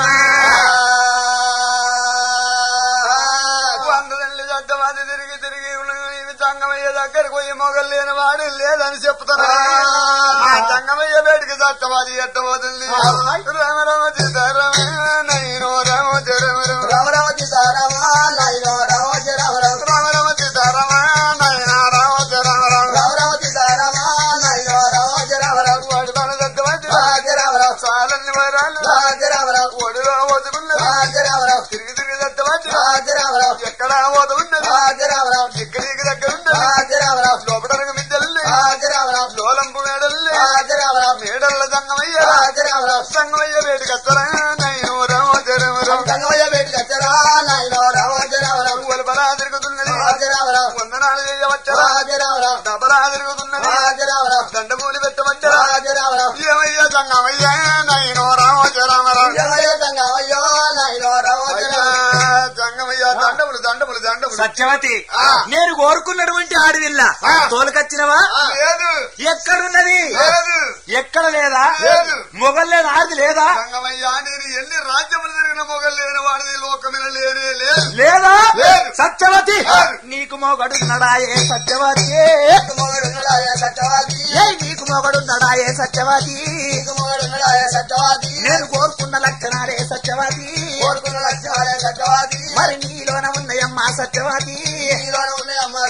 వందదండ్రి సత్యవాది తిరిగి తిరిగి ఇవి సంగమయ్య దగ్గరకు పోయి మొగలు లేని వాడు లేదని చెప్తారా ఆ సంగమయ్య బయటికి సత్యవాది ఎట్టబోతుంది రామ రామ సీతారామ నైనో రామ జరమ రామ రామ సీతారామ నాయన రామ జయ రామ రామ రామ రామ సీతారామ నైన రామ జరమ రామ రామ సీతారామ నాయన రామ జయ రామ రామ వాడు తన సత్యవాది రాజ రామ రామ చాలని వరాలు రాజ రామ రామ ఒడిలో ఓదుకున్నది రాజ రామ రామ తిరిగి తిరిగి సత్యవాది రాజ రామ రామ ఎక్కడ ఓదుకున్నది రాజ రామ రామ ఎక్కడికి దగ్గర ఉన్నది రాజ రామ రామ లోపడనకు మిద్దెల్లి రాజ రామ రామ లోలంపు మేడల్లి రాజ రామ రామ మేడల్ల సంగమయ్య రాజ రామ రామ సంగమయ్య వేడికి వస్తారా నైను రామ జరమ గంగమయ్య బయటికి వచ్చారా నాయన రామ జయ రామ రామ వలపలా తిరుగుతున్నది రాజ రామ రామ వందనాలు చేయవచ్చరా రాజ రామ రామ డబలా తిరుగుతున్నది రాజ రామ రామ దండమూలి పెట్టవచ్చరా రాజ రామ రామ ఏమయ్యా సంగమయ్య నైను రామ జరమ గంగమయ్య గంగమయ్య నాయన రామ జయ రామ రామ సంగమయ్య దండములు దండములు దండములు సత్యవతి ఆ. నేను కోరుకున్నటువంటి ఆడవిల్ల ఆ. తోలుకొచ్చినవా లేదు ఎక్కడున్నది లేదు ఎక్కడ లేదా లేదు. మొగల్లేని ఆడది లేదా సంగమయ్య నేను ఎన్ని రాజ్యములు తిరిగిన మొగలు లేని వాడిది లోకమైన లేనే లేదు లేదా లేదు. సత్యవతి లేదు. నీకు మొగడున్నడాయే సత్యవతి కుమారుడున్నాడాయ సత్యవాది ఏయ్ నీకు మొగడున్నడాయే సత్యవతి కుమారుడున్నాడాయ సత్యవాది నేను కోరుకున్న లక్షణాలే సత్యవతి కోరుకున్న లక్ష్యాలే సత్యవాది మరి నీలోన ఉన్నాయమ్మా సత్యవతి నీలోనే ఉన్నాయి అమ్మ సత్యవాది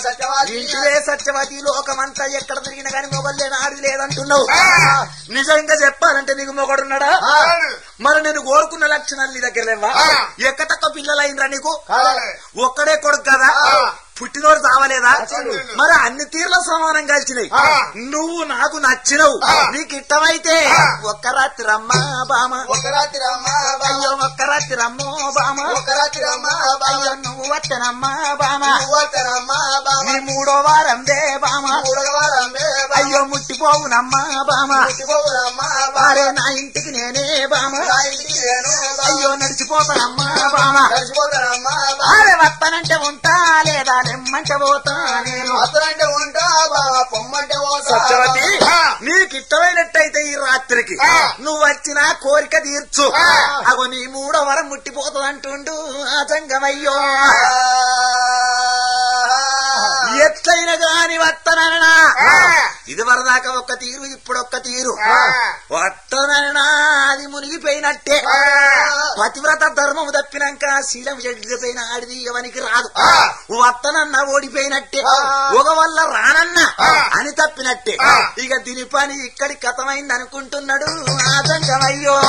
ఇంటివే సత్యవతి లోకమంతా ఎక్కడ తిరిగినా కానీ మొగలు లేని ఆడి లేదంటున్నావు నిజంగా చెప్పాలంటే నీకు మొగడున్నాడా మరి నేను కోరుకున్న లక్షణాలు నీ దగ్గర లేవా ఎక్కతక్క పిల్లలైందిరా నీకు ఒక్కడే కొడుకు కదా పుట్టినోడు చావలేదా మరి అన్ని తీర్ల సమానం కలిసినాయి నువ్వు నాకు నచ్చినవు నీకు ఇష్టమైతే ఒక్క రాత్రి రమ్మా బామ ఒక రాత్రి అమ్మా అయ్యో ఒక్క రాత్రి రమ్మో బామ ఒక రాత్రి అమ్మా అయ్యో నువ్వు వచ్చనమ్మా బామ బామా నీ మూడో వారం దే బామ మూడవారం అయ్యో ముట్టిపోవునమ్మా బామ ముట్టిపోవునమ్మా వారే నా ఇంటికి నేనే బామ నా ఇంటికి నేను అయ్యో నడిచిపోతానమ్మా బామ కలిసిపోతానమ్మా అరే వస్తానంటే ఉంటా లేదా నెమ్మంటే పోతా నేను అతనంటే ఉంటా బావా పొమ్మంటే సత్యవతి పోతా నీకు ఇష్టమైనట్టయితే ఈ రాత్రికి నువ్వు వచ్చిన కోరిక తీర్చు అగో నీ మూడో వరం ముట్టిపోతుంది అంటుండు ఆ జంగమయ్యో ఎట్లయినా గాని వత్తనన్నా ఇది వరదాకా ఒక్క తీరు ఇప్పుడు ఒక్క తీరు వత్తనన్నా అది మునిగిపోయినట్టే పతివ్రత ధర్మము తప్పినాక శీలం చెడిపోయిన ఆడిది ఎవనికి రాదు వత్తనన్న ఓడిపోయినట్టే ఒక వల్ల రానన్న అని తప్పినట్టే ఇక దీని పని ఇక్కడి కథమైంది అనుకుంటున్నాడు ఆ జంగమయ్యో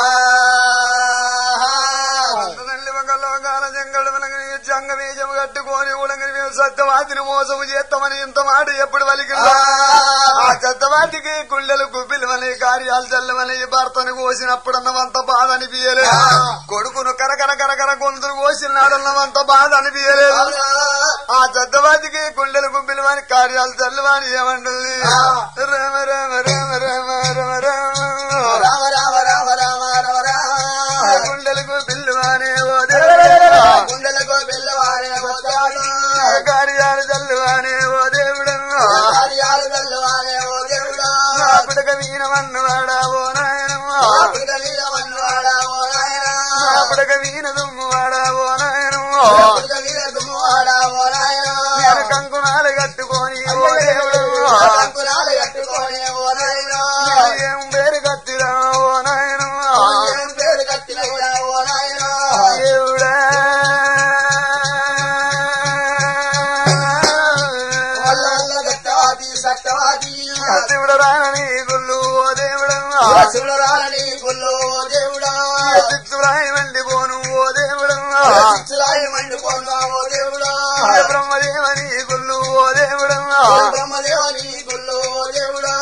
తల్లి వంగల వంగాల జంగడు వెనగని జంగమేజము కట్టుకొని ఉడంగని మేము సత్యవాతిని మోసము చేస్తామని ఇంత మాట ఎప్పుడు వలికిందో ఆ సత్యవాతికి గుండెలు గుబ్బిలమని కార్యాలు చల్లమని భర్తను కోసినప్పుడన్నమంత బాధ అనిపించలేదు కొడుకును కరకర కరకర గొంతులు కోసినాడన్నమంత బాధ అనిపించలేదు ఆ సత్యవాతికి గుండెలు గుబ్బిలమని కార్యాలు చల్లమని ఏమంటుంది రామ రామ రామ రామ రామ రామ రామ రామ రామ రామ రామ రామ గుండెలకు బిల్లువానే ఓ దేవుడా గుండెలకు బెల్లవారిన భక్తాడు కార్యాలు చల్లువానే ఓ దేవుడు కార్యాలు బెల్లవారే ఓ దేవుడా పుడక వీణమన్నవాడా ఓ నాయనమ్మా ఆపిక మీద మన్నువాడా ఓ నాయనా పుడక వీణ దుమ్మువాడా ఓ నాయనమ్మా ఆపిక మీద దుమ్మువాడా ఓ నాయనా నేను కంకునాలు కట్టుకొని ఓ దేవుడు కంకురాలు కట్టుకోనే ఓ నాయనా ఏం పేరు కత్తిరా ఓ నాయనమ్మా ఏం పేరు కట్టిన కూడా ఓ నాయనా దేవుడా వల్ల వల్ల గట్టవాది సట్టవాది దేవుడు రాని గుళ్ళు ఓ దేవుడమ్మా శివులరాలని గుల్లో ఓ దేవుడా చిత్తురాయి వండి పోను ఓ దేవుడమ్మా చిత్తురాయి మండిపోన్నా ఓ దేవుడా బ్రహ్మదేవని గుళ్ళు ఓ దేవుడమ్మా బ్రహ్మదేవని గుల్లో ఓ దేవుడా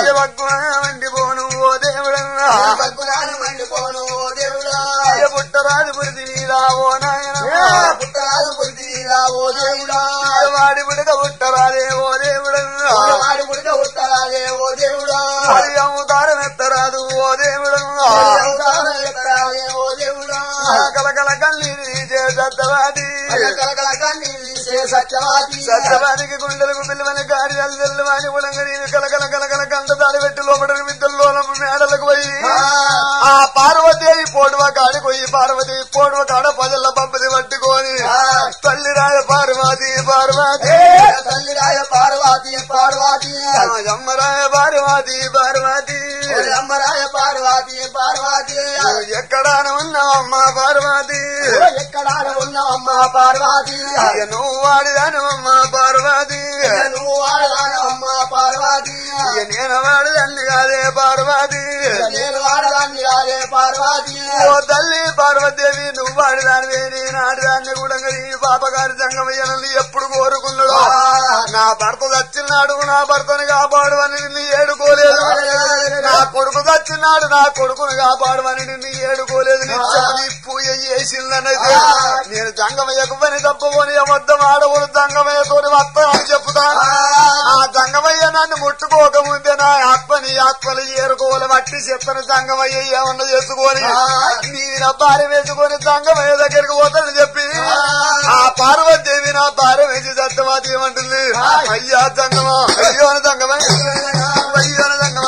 వండి పోను ఓ దేవుడమ్మా పక్కురాని మండిపోను ఓ దేవుడా పుట్టరాజు పురిది నీలా ఓ నాయన పుట్టరాజు బుద్ధిరా ఓ దేవుడా వాడి పుడక పుట్టరాదే ఓ దేవుడమ్మా వాడి గుడిక ఉత్తరాలే ఓ దేవుడా అది అవతారం ఎత్తరాదు ఓ దేవుడమ్మా అవతారం ఎత్తరాలే ఓ దేవుడా కలకల కన్నీరు తీసే సత్తవాది కలకల కన్నీరు తీసే సత్యవాది సత్తవాదికి గుండెలకు పిల్లవని గాడిదలు తెల్లవాని ఉలంగని కలకల కలకల కంట దాడి పెట్టి లోపల విద్యల్లో మేడలకు పోయి ఆ పార్వతీదేవి పోడువ కాడికి పోయి పార్వతి పోడువ కాడ పదల్ల పంపది పట్టుకొని తల్లి రాయ పార్వతి పార్వతి తల్లిరాయ పార్వతి పార్వతి అమ్మరాయ పార్వతి పార్వతి అమ్మరాయ పార్వతి పార్వతి ఎక్కడాన ఉన్నావమ్మ పార్వతి ఎక్కడ ఉన్నావమ్మ పార్వతి నువ్వు వాడిదానమ్మ పార్వతి నువ్వు వాడదానమ్మ పార్వతి నేను వాడిదాన్ని కాదే పార్వతి నేను వాడదాన్ని రాలే పార్వతి ఓ తల్లి పార్వతీదేవి నువ్వు వాడిదానివే నేను ఆడిదాన్ని కూడా నీ పాపగారి జంగమయ్యనని ఎప్పుడు కోరుకున్నాడు నా భర్త చచ్చినాడు నా భర్తని కాపాడు అని నిన్ను ఏడుకోలేదు నా కొడుకు చచ్చినాడు నా కొడుకుని కాపాడు అని నిన్ను ఏడుకోలేదు నీ పూజ చేసిందనైతే నేను జంగమయ్యకు పని తప్పబోని అబద్ధం ఆడకూడదు జంగమయ్యతో వస్తా అని చెప్తాను ఆ జంగమయ్య నన్ను ముట్టుకోకముందే నా ఆత్మని ఆత్మలు ఏరుకోవాలి మట్టి చెత్తను జంగమయ్య ఏమన్నా చేసుకొని నీ నా భార్య వేసుకొని జంగమయ్య దగ్గరికి పోతానని చెప్పి ఆ పార్వతీదేవి నా భార్య వేసి సత్యమాతి ఏమంటుంది అయ్యా జంగమా అయ్యో అని జంగమా అయ్యో అని జంగమా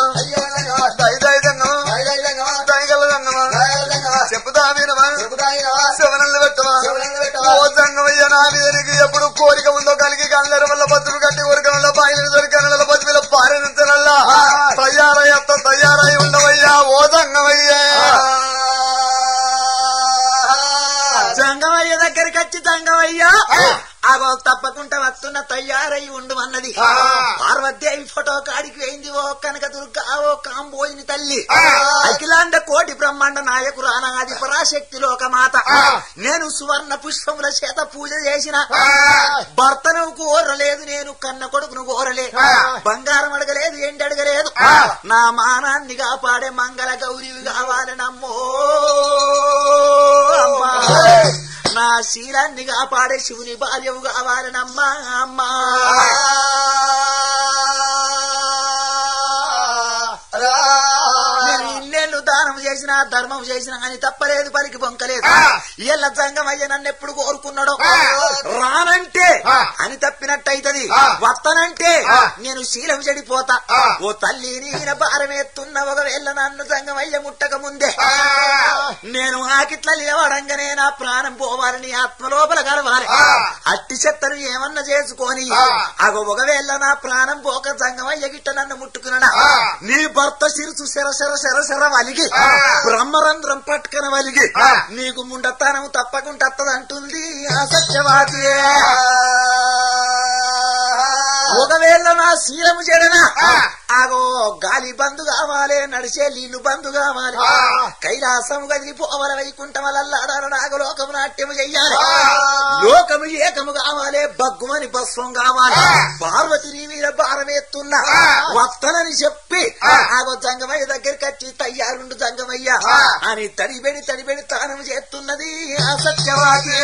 దయ జంగమా దయగల జంగమా చెప్పుతా వినమా శవనల్ని పెట్టమా ఓ జంగమయ్య నా మీదనికి ఎప్పుడు కోరిక ఉందో కలిగి అందరి వల్ల బతులు కట్టి కోరిక వల్ల బాయిల దొరికిన బతుల మీద పారినంతనల్లా తయారయ్యత్త తయారై ఉండవయ్యా ఓ జంగమయ్యా జంగమయ్య దగ్గరికి వచ్చి జంగమయ్య అగో తప్పకుండా వస్తున్న తయారై ఉండమన్నది ఆ. పార్వతీదేవి ఫోటో కాడికి వేయింది ఓ కనక దుర్గా ఓ కాంబోజిని తల్లి ఆ. అఖిలాండ కోటి బ్రహ్మాండ నాయకుడు అనాది పరాశక్తి లోకమాత ఆ. నేను సువర్ణ పుష్పముల చేత పూజ చేసిన ఆ. భర్తను కోరలేదు నేను కన్న కొడుకును కోరలే ఆ. బంగారం అడగలేదు ఏంటి అడగలేదు ఆ. నా మానాన్ని కాపాడే మంగళ గౌరీవి కావాలనమ్మో అమ్మా నా శీలాన్ని కాపాడే శివుని భార్యవు కావాలనమ్మా అమ్మా నేను ఇన్నేళ్ళు దానం చేసినా ధర్మం చేసినా అని తప్పలేదు పలికి బొంకలేదు ఆ. ఇళ్ళ జంగమయ్య నన్ను ఎప్పుడు కోరుకున్నాడో ఆ. రానంటే ఆ. అని తప్పినట్టయితది ఆ. వత్తనంటే ఆ. నేను శీలం చెడిపోతా ఆ. ఓ తల్లి నీన భారమేస్తున్న ఒకవేళ నన్ను జంగమయ్య ముట్టక ముందే నేను ఆకిట్ల లేవడంగానే నా ప్రాణం పోవాలని ఆత్మ లోపల గడవాలి ఆ. అట్టి చెత్తను ఏమన్నా చేసుకొని ఆ. అగో ఒకవేళ నా ప్రాణం పోక జంగమయ్య గిట్ట నన్ను ముట్టుకున్నాడా ఆ. నీ భర్త సిరుసు శర శర శర శర వలిగి ఆ. బ్రహ్మరంధ్రం పట్టుకన వలిగి ఆ. నీకు ముండతనం తప్పకుండా అంటుంది ఆ సత్యవాది ఒకవేళ నా శీలము చెడనా ఆ. ఆగో గాలి బంధు కావాలి నడిచే నీళ్లు బంధు కావాలి ఆ. కైలాసము కదిలిపోవల వైకుంఠమలల్లాడాల నాగలోకము నాట్యము చెయ్యాలి ఆ. లోకము ఏకము కావాలి బగ్గుమని భస్వం కావాలి ఆ. పార్వతి నీ మీద భారమేస్తున్నా ఆ. వత్తనని చెప్పి ఆ. ఆగో జంగమయ్య దగ్గరికి వచ్చి తయ్యారుండు జంగమయ్య ఆ. అని తడిబెడి తడిబెడి తానం చేస్తున్నది ఆ సత్యవాది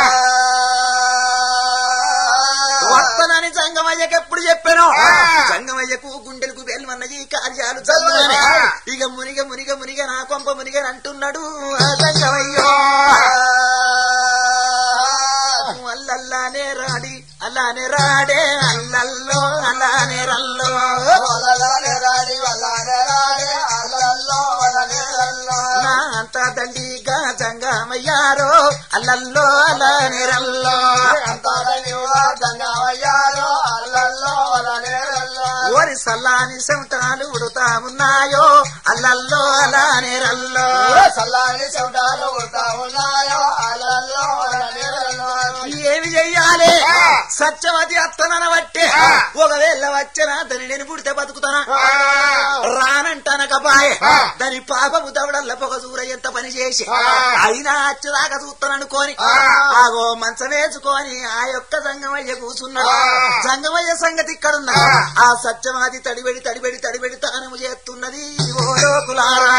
వత్తనని జంగమయ్యకి ఎప్పుడు చెప్పాను ఆ. జంగమయ్యకు గుండెలకు బెల్మన్నది కార్యాలు చదువులని ఆ. ఇక మునిగ మునిగ మునిగ నా కొంప మునిగని అంటున్నాడు ఆ జంగమయ్యో అల్లల్లానే రాడి అలానే రాడే అల్లల్లో అలానే రల్లో నా అంత దండిగా జంగమయ్యారో అల్లల్లో అలానే రల్లో ఓరి సల్లాని సెమటాలు ఉడుతా ఉన్నాయో అల్లల్లో అలానే రల్లో సల్లాని చెమటాలు ఉడతా ఉన్నాయో అలల్లో అలనేరల్లో. ఏమి చెయ్యాలి ఆ. సత్యవతి అత్తనన బట్టే ఆ. ఒకవేళ వచ్చినా దాన్ని నేను పుడితే బతుకుతానా రానంటనకపాయే ఆ. దాని పాపము దవడల్ల పొగ చూర ఎంత పని చేసి ఆ. అయినా అచ్చుదాకా చూస్తాననుకోని ఆ. ఆగో మంచం వేసుకొని ఆ యొక్క సంగమయ్య కూర్చున్నాడు ఆ. సంగమయ్య సంగతి ఇక్కడున్నా ఆ. ఆ సత్యవాది తడిబెడి తడిబెడి తడిబెడి తానము చేస్తున్నది ఓ లోకులారా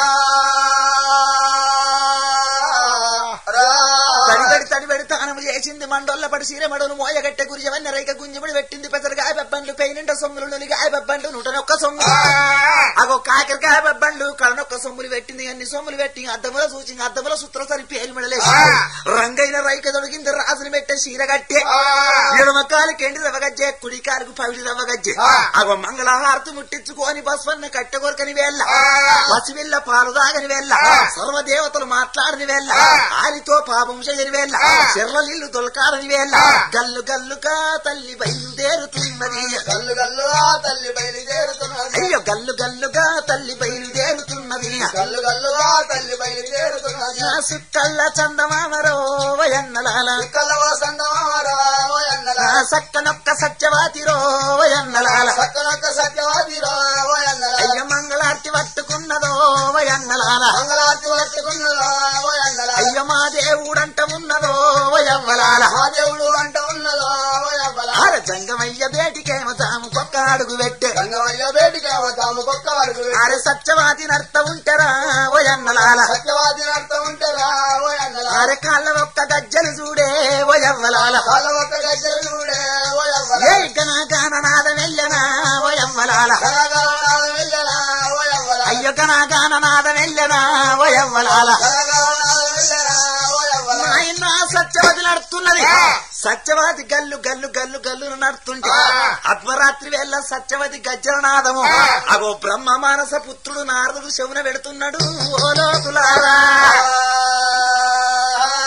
తడిబడి తడిబడి తానము చేసింది మండోళ్ళ పడి సీర మడలు మోయగట్టె గురిజవన్న రైక గుంజిబడి పెట్టింది పెసరకాయ బెబ్బండ్లు పెయినింట సొమ్ములు నులిగాయ బెబ్బండ్లు నూటనొక్క సొమ్ము అగో కాకరకాయ బెబ్బండ్లు కళ్ళనొక్క సొమ్ములు పెట్టింది అన్ని సొమ్ములు పెట్టి అద్దముల సూచి అద్దముల సుత్ర సరి పేరు మెడలేసి ఆ. రంగైన రైక దొడిగింది రాజులు పెట్టే సీర గట్టే ఆ. ఎడమ కాలికి ఎండి రవ్వగజ్జే కుడి కాలుకు పవిడి రవ్వగజ్జే ఆ. అగో మంగళహారతి ముట్టించుకొని బస్వన్న కట్టెగొరకని వేళ్ళ ఆ. పసివిల్ల పాలు దాగని వేళ్ళ ఆ. సర్వదేవతలు మాట్లాడని వేళ్ళ ఆ. ఆలితో పాపం చేయని వేళ్ళ ఆ. చెర్రలిల్లు దొలకాడని వేళ్ళ ఆ. గల్లు గల్లుగా తల్లి బయలుదేరుతున్నది గల్లు గల్లు ఆ తల్లి బయలుదేరుతున్నది అయ్యో గల్లు గల్లుగా తల్లి బయలుదేరుతున్నది గల్లు గల్లు ఆ తల్లి బయలుదేరుతున్నది నా సుక్కల్ల చందమామరో వయన్నలాల కల్లవ సందమారా నా ఓయన్నల సక్కనొక్క సత్యవాతిరో వయన్నలాల సక్కనొక్క సత్యవాదిరా ఓయన్నల అయ్య మంగళార్తి పట్టుకున్నదో వయన్నలాల మంగళార్తి పట్టుకున్నదా ఓయన్నల అయ్య మా దేవుడంట ఉన్నదో వయవ్వలాల ఆ దేవుడు అంట ఉన్నదా ఓయవ్వల ఆర జంగమయ్య బేటికేమో తాము కొక్క అడుగు పెట్టే రంగమయ్య బేటికి అవతాము కుక్క వరకు ఆరే సత్యవాది నర్త ఉంటరా వయన్నలాల సత్యవాది అర్థం ఉంటరా ఓయన్నల ఆరే కాళ్ళ ఒక్క గజ్జలు చూడే వయవ్వలాల వాళ్ళ ఒక్క గజ్జలు చూడే ఓయవ్వల ఏ గన గాన నాదం వెళ్ళనా వయవ్వలాల గలగానాలు వెళ్ళరా ఓయవ్వల అయ్యో గన గాన నాదం వెళ్ళనా వయవ్వలాల గలగానాలు వెళ్ళరా ఓయవ్వల నాయన సత్యవతి నడుతున్నది ఆ. సత్యవతి గల్లు గల్లు గల్లు గల్లు నడుతుంటే ఆ. అర్ధరాత్రి వేళ సత్యవతి గజ్జలనాదము ఆ. అగో బ్రహ్మ మానస పుత్రుడు నారదుడు శవున పెడుతున్నాడు ఓ లోతులారా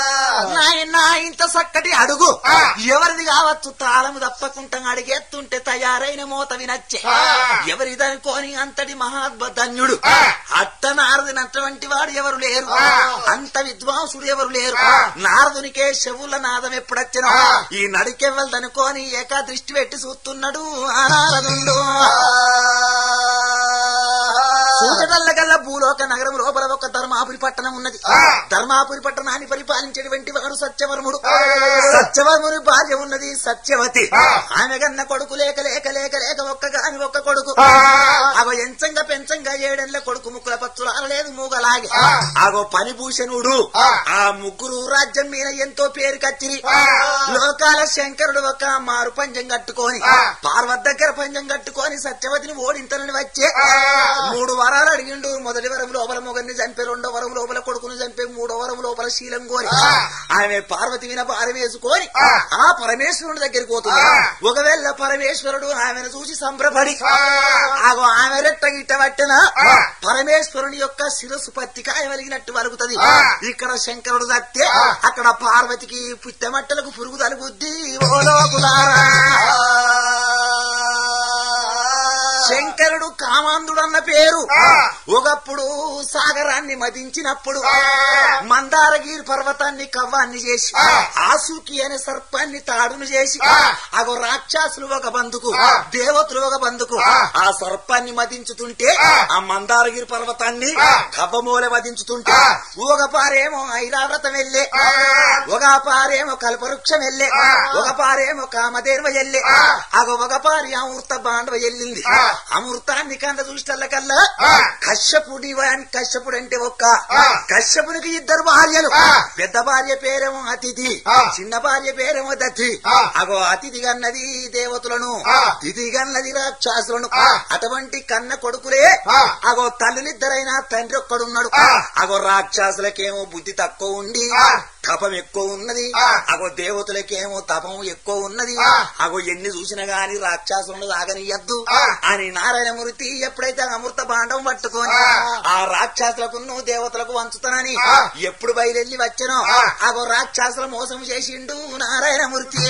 నాయన ఇంత చక్కటి అడుగు ఎవరిది కావచ్చు తాళము తప్పకుండా అడిగేస్తుంటే తయారైన మోత వినచ్చే ఎవరిదనుకోని అంతటి మహాద్భధన్యుడు అట్ట నారదునటువంటి వాడు ఎవరు లేరు అంత విద్వాంసుడు ఎవరు లేరు నారదునికే చెవుల నాదం ఎప్పుడొచ్చినా ఈ నడికెవ్వలదనుకోని ఏకా దృష్టి పెట్టి చూస్తున్నాడు ఆ నారదుండు సూచటల్లగల్ల భూలోక నగరం లోపల ఒక ధర్మాపురి పట్టణం ఉన్నది ధర్మాపురి పట్టణాన్ని పరిపాలించేటువంటి వాడు సత్యవర్ముడు సత్యవర్ముని భార్య ఉన్నది సత్యవతి ఆమె కన్న కొడుకు లేక లేక లేక లేక ఒక్క గాని ఒక్క కొడుకు అగో ఎంచంగా పెంచంగా ఏడెళ్ళ కొడుకు ముక్కుల పచ్చులు లేదు మూగలాగే అగో పనిభూషణుడు ఆ ముగ్గురు రాజ్యం మీద ఎంతో పేరు కచ్చిరి లోకాల శంకరుడు ఒక మారు పంజం కట్టుకొని పార్వత్ దగ్గర పంజం కట్టుకొని సత్యవతిని ఓడింతనని వచ్చే మూడు వరాలు అడిగిండు మొదటి వరం లోపల మొగన్ని చంపే రెండో వరం లోపల కొడుకుని చంపే మూడో వరం లోపల శీలం కోరి ఆమె పార్వతి మీద భారం వేసుకొని ఆ పరమేశ్వరుని దగ్గరికి పోతుంది ఒకవేళ పరమేశ్వరుడు ఆమెను చూసి సంబరపడి ఆగో ఆమె రెట్ట గిట్ట పట్టిన పరమేశ్వరుని యొక్క శిరస్సు పత్తికాయ వెలిగినట్టు వలుగుతుంది ఇక్కడ శంకరుడు సత్తే అక్కడ పార్వతికి పుట్టమట్టలకు పురుగు తలుగుద్ది ఓ లోకులారా శంకరుడు కామాంధుడు అన్న పేరు ఒకప్పుడు సాగరాన్ని మదించినప్పుడు మందారగిరి పర్వతాన్ని కవ్వాన్ని చేసి ఆసుకి అనే సర్పాన్ని తాడును చేసి అగో రాక్షసులు ఒక బందుకు దేవతలు ఒక బందుకు ఆ సర్పాన్ని మదించుతుంటే ఆ మందారగిరి పర్వతాన్ని కవ్వమూల మదించుతుంటే ఒక పారేమో ఐరావ్రతం వెళ్ళే ఒక పారేమో కల్పవృక్షం వెళ్ళే ఒక పారేమో కామదేర్వ వెళ్ళే అగో ఒక పారి అమృత బాండవ వెళ్ళింది అమృతాన్ని కంద చూసినల్లకల్లా కశ్యపుడి వాని కశ్యపుడు అంటే ఒక్క కశ్యపునికి ఇద్దరు భార్యలు పెద్ద భార్య పేరేమో అతిథి చిన్న భార్య పేరేమో దతి అగో అతిథి గన్నది దేవతలను తిథి గన్నది రాక్షసులను అటువంటి కన్న కొడుకులే అగో తల్లులిద్దరైనా తండ్రి ఒక్కడున్నాడు అగో రాక్షసులకేమో బుద్ధి తక్కువ ఉండి తపం ఎక్కువ ఉన్నది అగో దేవతలకేమో తపం ఎక్కువ ఉన్నది అగో ఎన్ని చూసినా గాని రాక్షసులను సాగనియద్దు అని నారాయణమూర్తి ఎప్పుడైతే అమృత భాండం పట్టుకొని ఆ రాక్షసులకు దేవతలకు వంచుతానని ఎప్పుడు బయలుదేరి వచ్చానో అగో రాక్షసుల మోసం చేసిండు నారాయణమూర్తి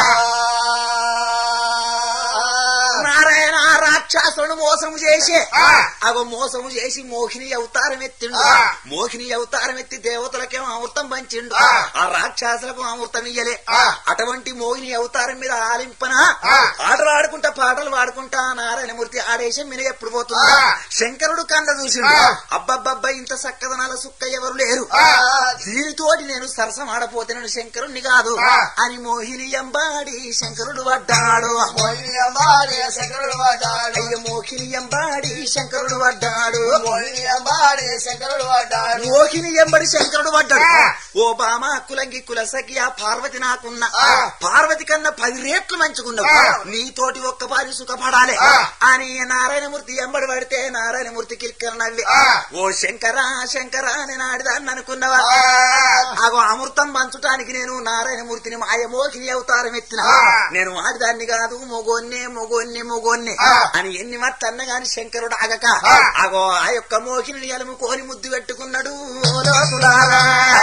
నారాయణ రాక్షసులను మోసం చేసి అగో మోసము చేసి మోహిని అవతారం ఎత్తిండు మోహిని అవతారం ఎత్తి దేవతలకేమో అమృతం పంచిండు ఆ రాక్షసులకు అమృతం ఇయ్యలే అటువంటి మోహిని అవతారం మీద ఆలింపన ఆటలు ఆడుకుంటా పాటలు పాడుకుంటా నారాయణమూర్తి ఆడేశం మీద ఎప్పుడు పోతుంది శంకరుడు కంద చూసిండు అబ్బబ్బబ్బా ఇంత చక్కదనాల సుక్క ఎవరు లేరు దీనితోటి నేను సరసం ఆడపోతే నేను శంకరుణ్ణి కాదు అని మోహిని ఎంబాడి శంకరుడు పడ్డాడు శంకరుడు వాడాడు అయ్య మోహిని ఎంబాడి శంకరుడు పడ్డాడు మొయ్యమాడే శంకరుడు వాడాడు మోహిని ఎంబడి శంకరుడు పడ్డాడు ఓ బామ కులంగి కులసకి ఆ పార్వతి నాకున్న పార్వతి కన్నా పది రేట్లు మంచుకున్నావు నీతోటి ఒక్క పారి సుఖపడాలి అని నారాయణమూర్తి ఎంబడి పడితే నారాయణమూర్తి కిరిక్కర నవ్వి ఓ శంకరా శంకరా అని నాడిదాన్ని అనుకున్నవా ఆగో అమృతం పంచటానికి నేను నారాయణమూర్తిని మాయ మోహిని అవతారం ఎత్తిన నేను ఆడిదాన్ని కాదు మొగోన్నే మొగోన్నే మొగోన్నే అని ఎన్ని మట్ట అన్నగాని శంకరుడు ఆగక ఆగో ఆ యొక్క మోహిని ఎలుము కోరి ముద్దు పెట్టుకున్నాడు ఓ లోకులారా.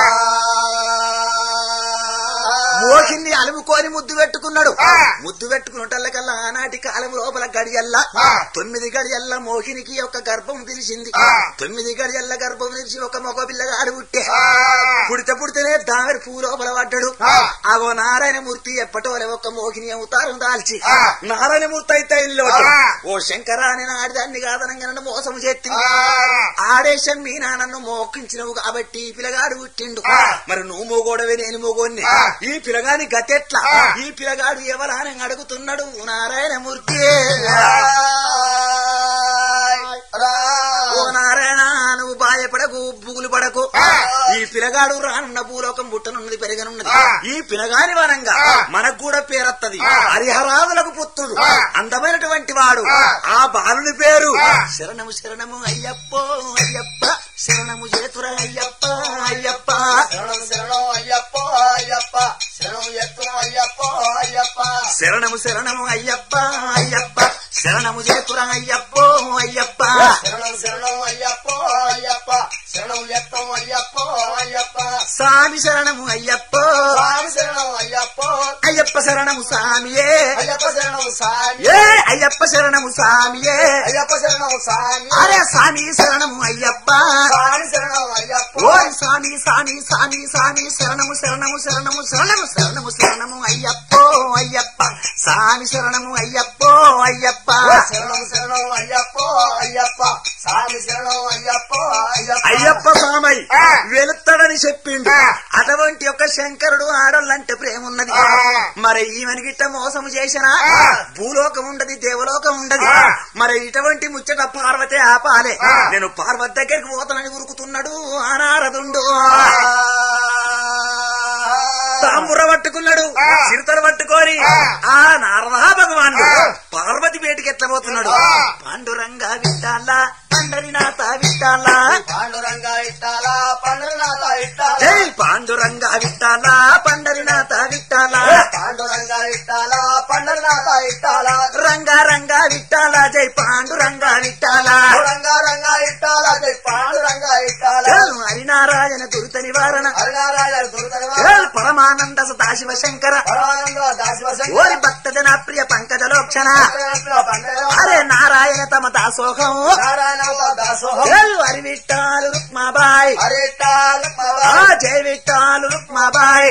మోహిని అలుముకొని ముద్దు పెట్టుకున్నాడు ముద్దు పెట్టుకున్నటల్లకల్లా ఆనాటి కాలం లోపల గడియల్లా తొమ్మిది గడియల్ల మోహినికి ఒక గర్భం తెలిసింది తొమ్మిది గడియల్ల గర్భం తెలిసి ఒక మగ పిల్లగాడు పుట్టే పుడితే పుడితేనే దామెరి పువ్వు లోపల పడ్డాడు ఆగో నారాయణమూర్తి ఎప్పటోలే ఒక మోహిని అవతారం దాల్చి నారాయణమూర్తి అయితే ఇల్లు ఓ శంకర అని ఆడిదాన్ని కాదనంగా నన్ను మోసం చేస్తుంది ఆడేశం మీ నన్ను మోకించినవు కాబట్టి ఈ పిల్లగాడు పుట్టిండు మరి నువ్వు మోగోడవే నేను మోగోన్ని ఈ పిల్లగాని గతెట్లా ఈ పిల్లగాడు ఎవరాని అడుగుతున్నాడు నారాయణమూర్తి ఓ నారాయణ నువ్వు బాధపడకు బుగులు పడకు ఈ పిల్లగాడు రానున్న భూలోకం పుట్టనున్నది పెరగనున్నది ఈ పిల్లగాని వనంగా మనకు కూడా పేరత్తది హరిహరాదులకు పుత్రుడు అందమైనటువంటి వాడు ఆ బాలుని పేరు శరణము శరణము అయ్యప్పో అయ్యప్ప శరణము చేతుర అయ్యప్ప అయ్యప్ప శరణం శరణం అయ్యప్ప అయ్యప్ప శరణం ఎత్తు అయ్యప్ప అయ్యప్ప శరణము శరణము అయ్యప్ప అయ్యప్ప శరణము చేతుర అయ్యప్పో అయ్యప్ప శరణం శరణం అయ్యప్ప అయ్యప్ప శరణం ఎత్తం అయ్యప్ప అయ్యప్ప స్వామి శరణము అయ్యప్ప స్వామి శరణం అయ్యప్ప అయ్యప్ప శరణము స్వామియే అయ్యప్ప శరణం స్వామి ఏ అయ్యప్ప శరణము స్వామియే అయ్యప్ప శరణం స్వామి అరే స్వామి శరణము అయ్యప్ప స్వామి శరణం అయ్యప్ప ఓయ్ స్వామి స్వామి స్వామి స్వామి శరణము శరణము శరణము శరణము శరణము శరణము అయ్యప్పో అయ్యప్ప స్వామి శరణము అయ్యప్పో అయ్యప్ప శరణం శరణం అయ్యప్ప అయ్యప్ప స్వామి శరణం అయ్యప్ప అయ్యప్ప అయ్యప్ప స్వామై వెలుస్తాడని చెప్పిండు అటువంటి ఒక శంకరుడు ఆడోళ్ళంటే ప్రేమ ఉన్నది మరి ఈమెను గిట్ట మోసము చేసిన భూలోకం ఉండదు దేవలోకం ఉండదు మరి ఇటువంటి ముచ్చట పార్వతే ఆపాలే నేను పార్వతి దగ్గరికి పోతానని ఉరుకుతున్నాడు అనారదుండు తాంబుర పట్టుకున్నాడు చిరుతలు పట్టుకొని ఆ నారదా భగవానుడు పార్వతి పేటికి ఎట్లా పోతున్నాడు పాండురంగా విట్టాలా పండరినాథ విట్టాలా పాండురంగ ఇట్టాలా పండురనాథ ఇట్టాలా జై పాండురంగా విట్టాలా పండరినాథ విట్టాలా పాండురంగ ఇట్టాలా పండురనాథ ఇట్టాలా రంగా రంగా విట్టాలా జై పాండురంగా విట్టాలా రంగ రంగ ఇట్టాలా జై పాండురంగ ఇట్టాలా జై హరినారాయణ దురిత నివారణ హరినారాయణ దుర్గరవా జై పరమానంద సదాశివ శంకర పరమానంద దాశివ ఓరి భక్త జన ప్రియ పంకజ లోక్షణ అరే నారాయణ తమ దాసోహం నారాయణ దాసోహం జై హరి విట్టాలు రుక్మాబాయ్ హరిటాల ఆ జై విట్టాలు రుక్మాబాయ్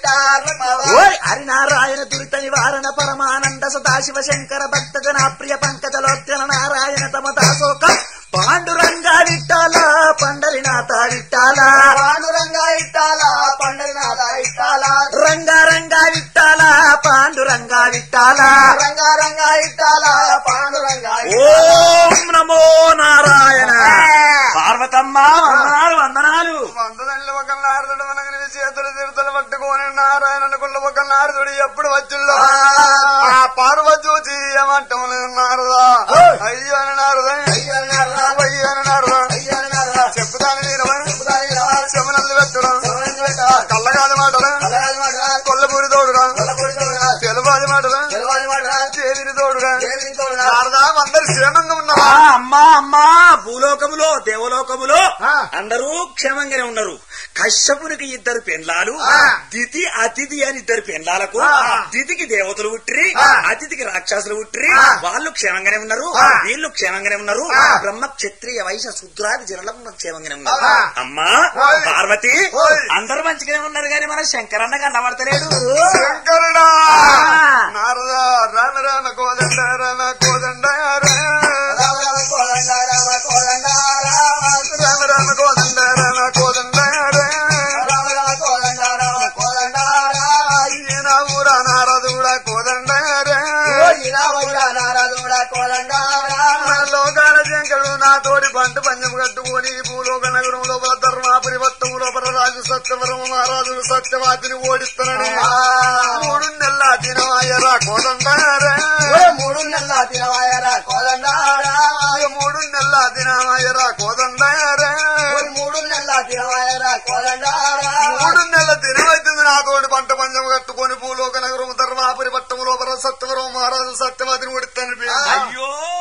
ఓయ్ హరినారాయణ దురిత నివారణ పరమానంద సదాశివ శంకర భక్త జన ప్రియ పంకజ లోక్షణ నారాయణ తమ దాసోహం పాండురంగా విట్టాల పండరినాథ విట్టాలా పాండురంగ ఇట్టాలా పండురనాథ ఇట్టాలా రంగా రంగా విట్టాలా పాండురంగా విట్టాలా రంగ రంగ ఇట్టాలా పాండురంగ ఓం నమో నారాయణ పార్వతమ్మ వందనాలు వందనాలు వందదండ్లు ఒక నారదుడు మనగని చేతులు తిరుతలు పట్టుకొని నారాయణ కుళ్ళ ఒక నారదుడు ఎప్పుడు వచ్చిల్లో ఆ పార్వతి చూసి ఏమంటాం లేదు నారదా అయ్యో అని నారదా అయ్యో నారదా అయ్యో అని నారదా అయ్యో నారదా చెప్పుతాను వీరమా చెప్పుతాను వీరమా. చెమనల్లి పెట్టడం ఎవరిని పెట్టా? కళ్ళగాది మాటలు కలగాలి మాటరా? కొల్లపూరి తోడుగా కలపూడి తోడురా? తెలుబాది మాటలు తెలవాలి మాటరా? దేవిని తోడుగా దేవిని తోడురా? నారదా అందరు క్షేమంగా ఆ, ఉన్నావా అమ్మా అమ్మా భూలోకములో దేవలోకములో ఆ. అందరూ క్షేమంగానే ఉన్నారు కశ్యపునికి ఇద్దరు పెండ్లాలు ఆ. దితి అతిథి అని ఇద్దరు పెండ్లాలకు ఆ. దితికి దేవతలు ఉట్టిరి ఆ. అతిథికి రాక్షసులు ఉట్టిరి ఆ. వాళ్ళు క్షేమంగానే ఉన్నారు ఆ. వీళ్ళు క్షేమంగానే ఉన్నారు ఆ. బ్రహ్మ క్షత్రియ వైశ్య శుద్రాది జనులకు క్షేమంగానే ఉన్నారు ఆ. అమ్మా ఓయ్. పార్వతి ఓయ్. అందరూ మంచిగానే ఉన్నారు కానీ మన శంకరన్న కనబడతలేడు శంకరుడా ఆ. నారదా రామ రామ కోదండ రామ కోదండ రామ రామ రామ కోదండ రామ కోదండ రామ. రామ రామ కోదండ రామ కోదండ రామ రామ కోదండ రామ కోదండ రామ. ఈయన ఊరా నారదుడ కోదండ ఓ ఇలా వదిలా నారదుడా కోదండ రామ. లోకాల శంకరుడు నా తోడి పంట పంచం కట్టుకొని భూలోక నగరం లోపల ధర్మాపురి వత్తము లోపల రాజు సత్యవరం మహారాజుడు సత్యవాతిని ఓడిస్తున్నాడు మూడు నెలల దినమాయరా కోదండ ఓ మూడు నెలల తినవాయరా కోదండ రామ. మూడు నెలల దినమాయరా కోదండ ఓ మూడు నెలల తినవాయరా కోదండ రామ. మూడు నెలల దినమైతుంది నా తోడి పంట పంచం కట్టుకొని భూలోక నగరం ధర్మాపురి పట్టము లోపల సత్యవరం మహారాజు సత్యవాతిని ఓడిస్తాను అయ్యో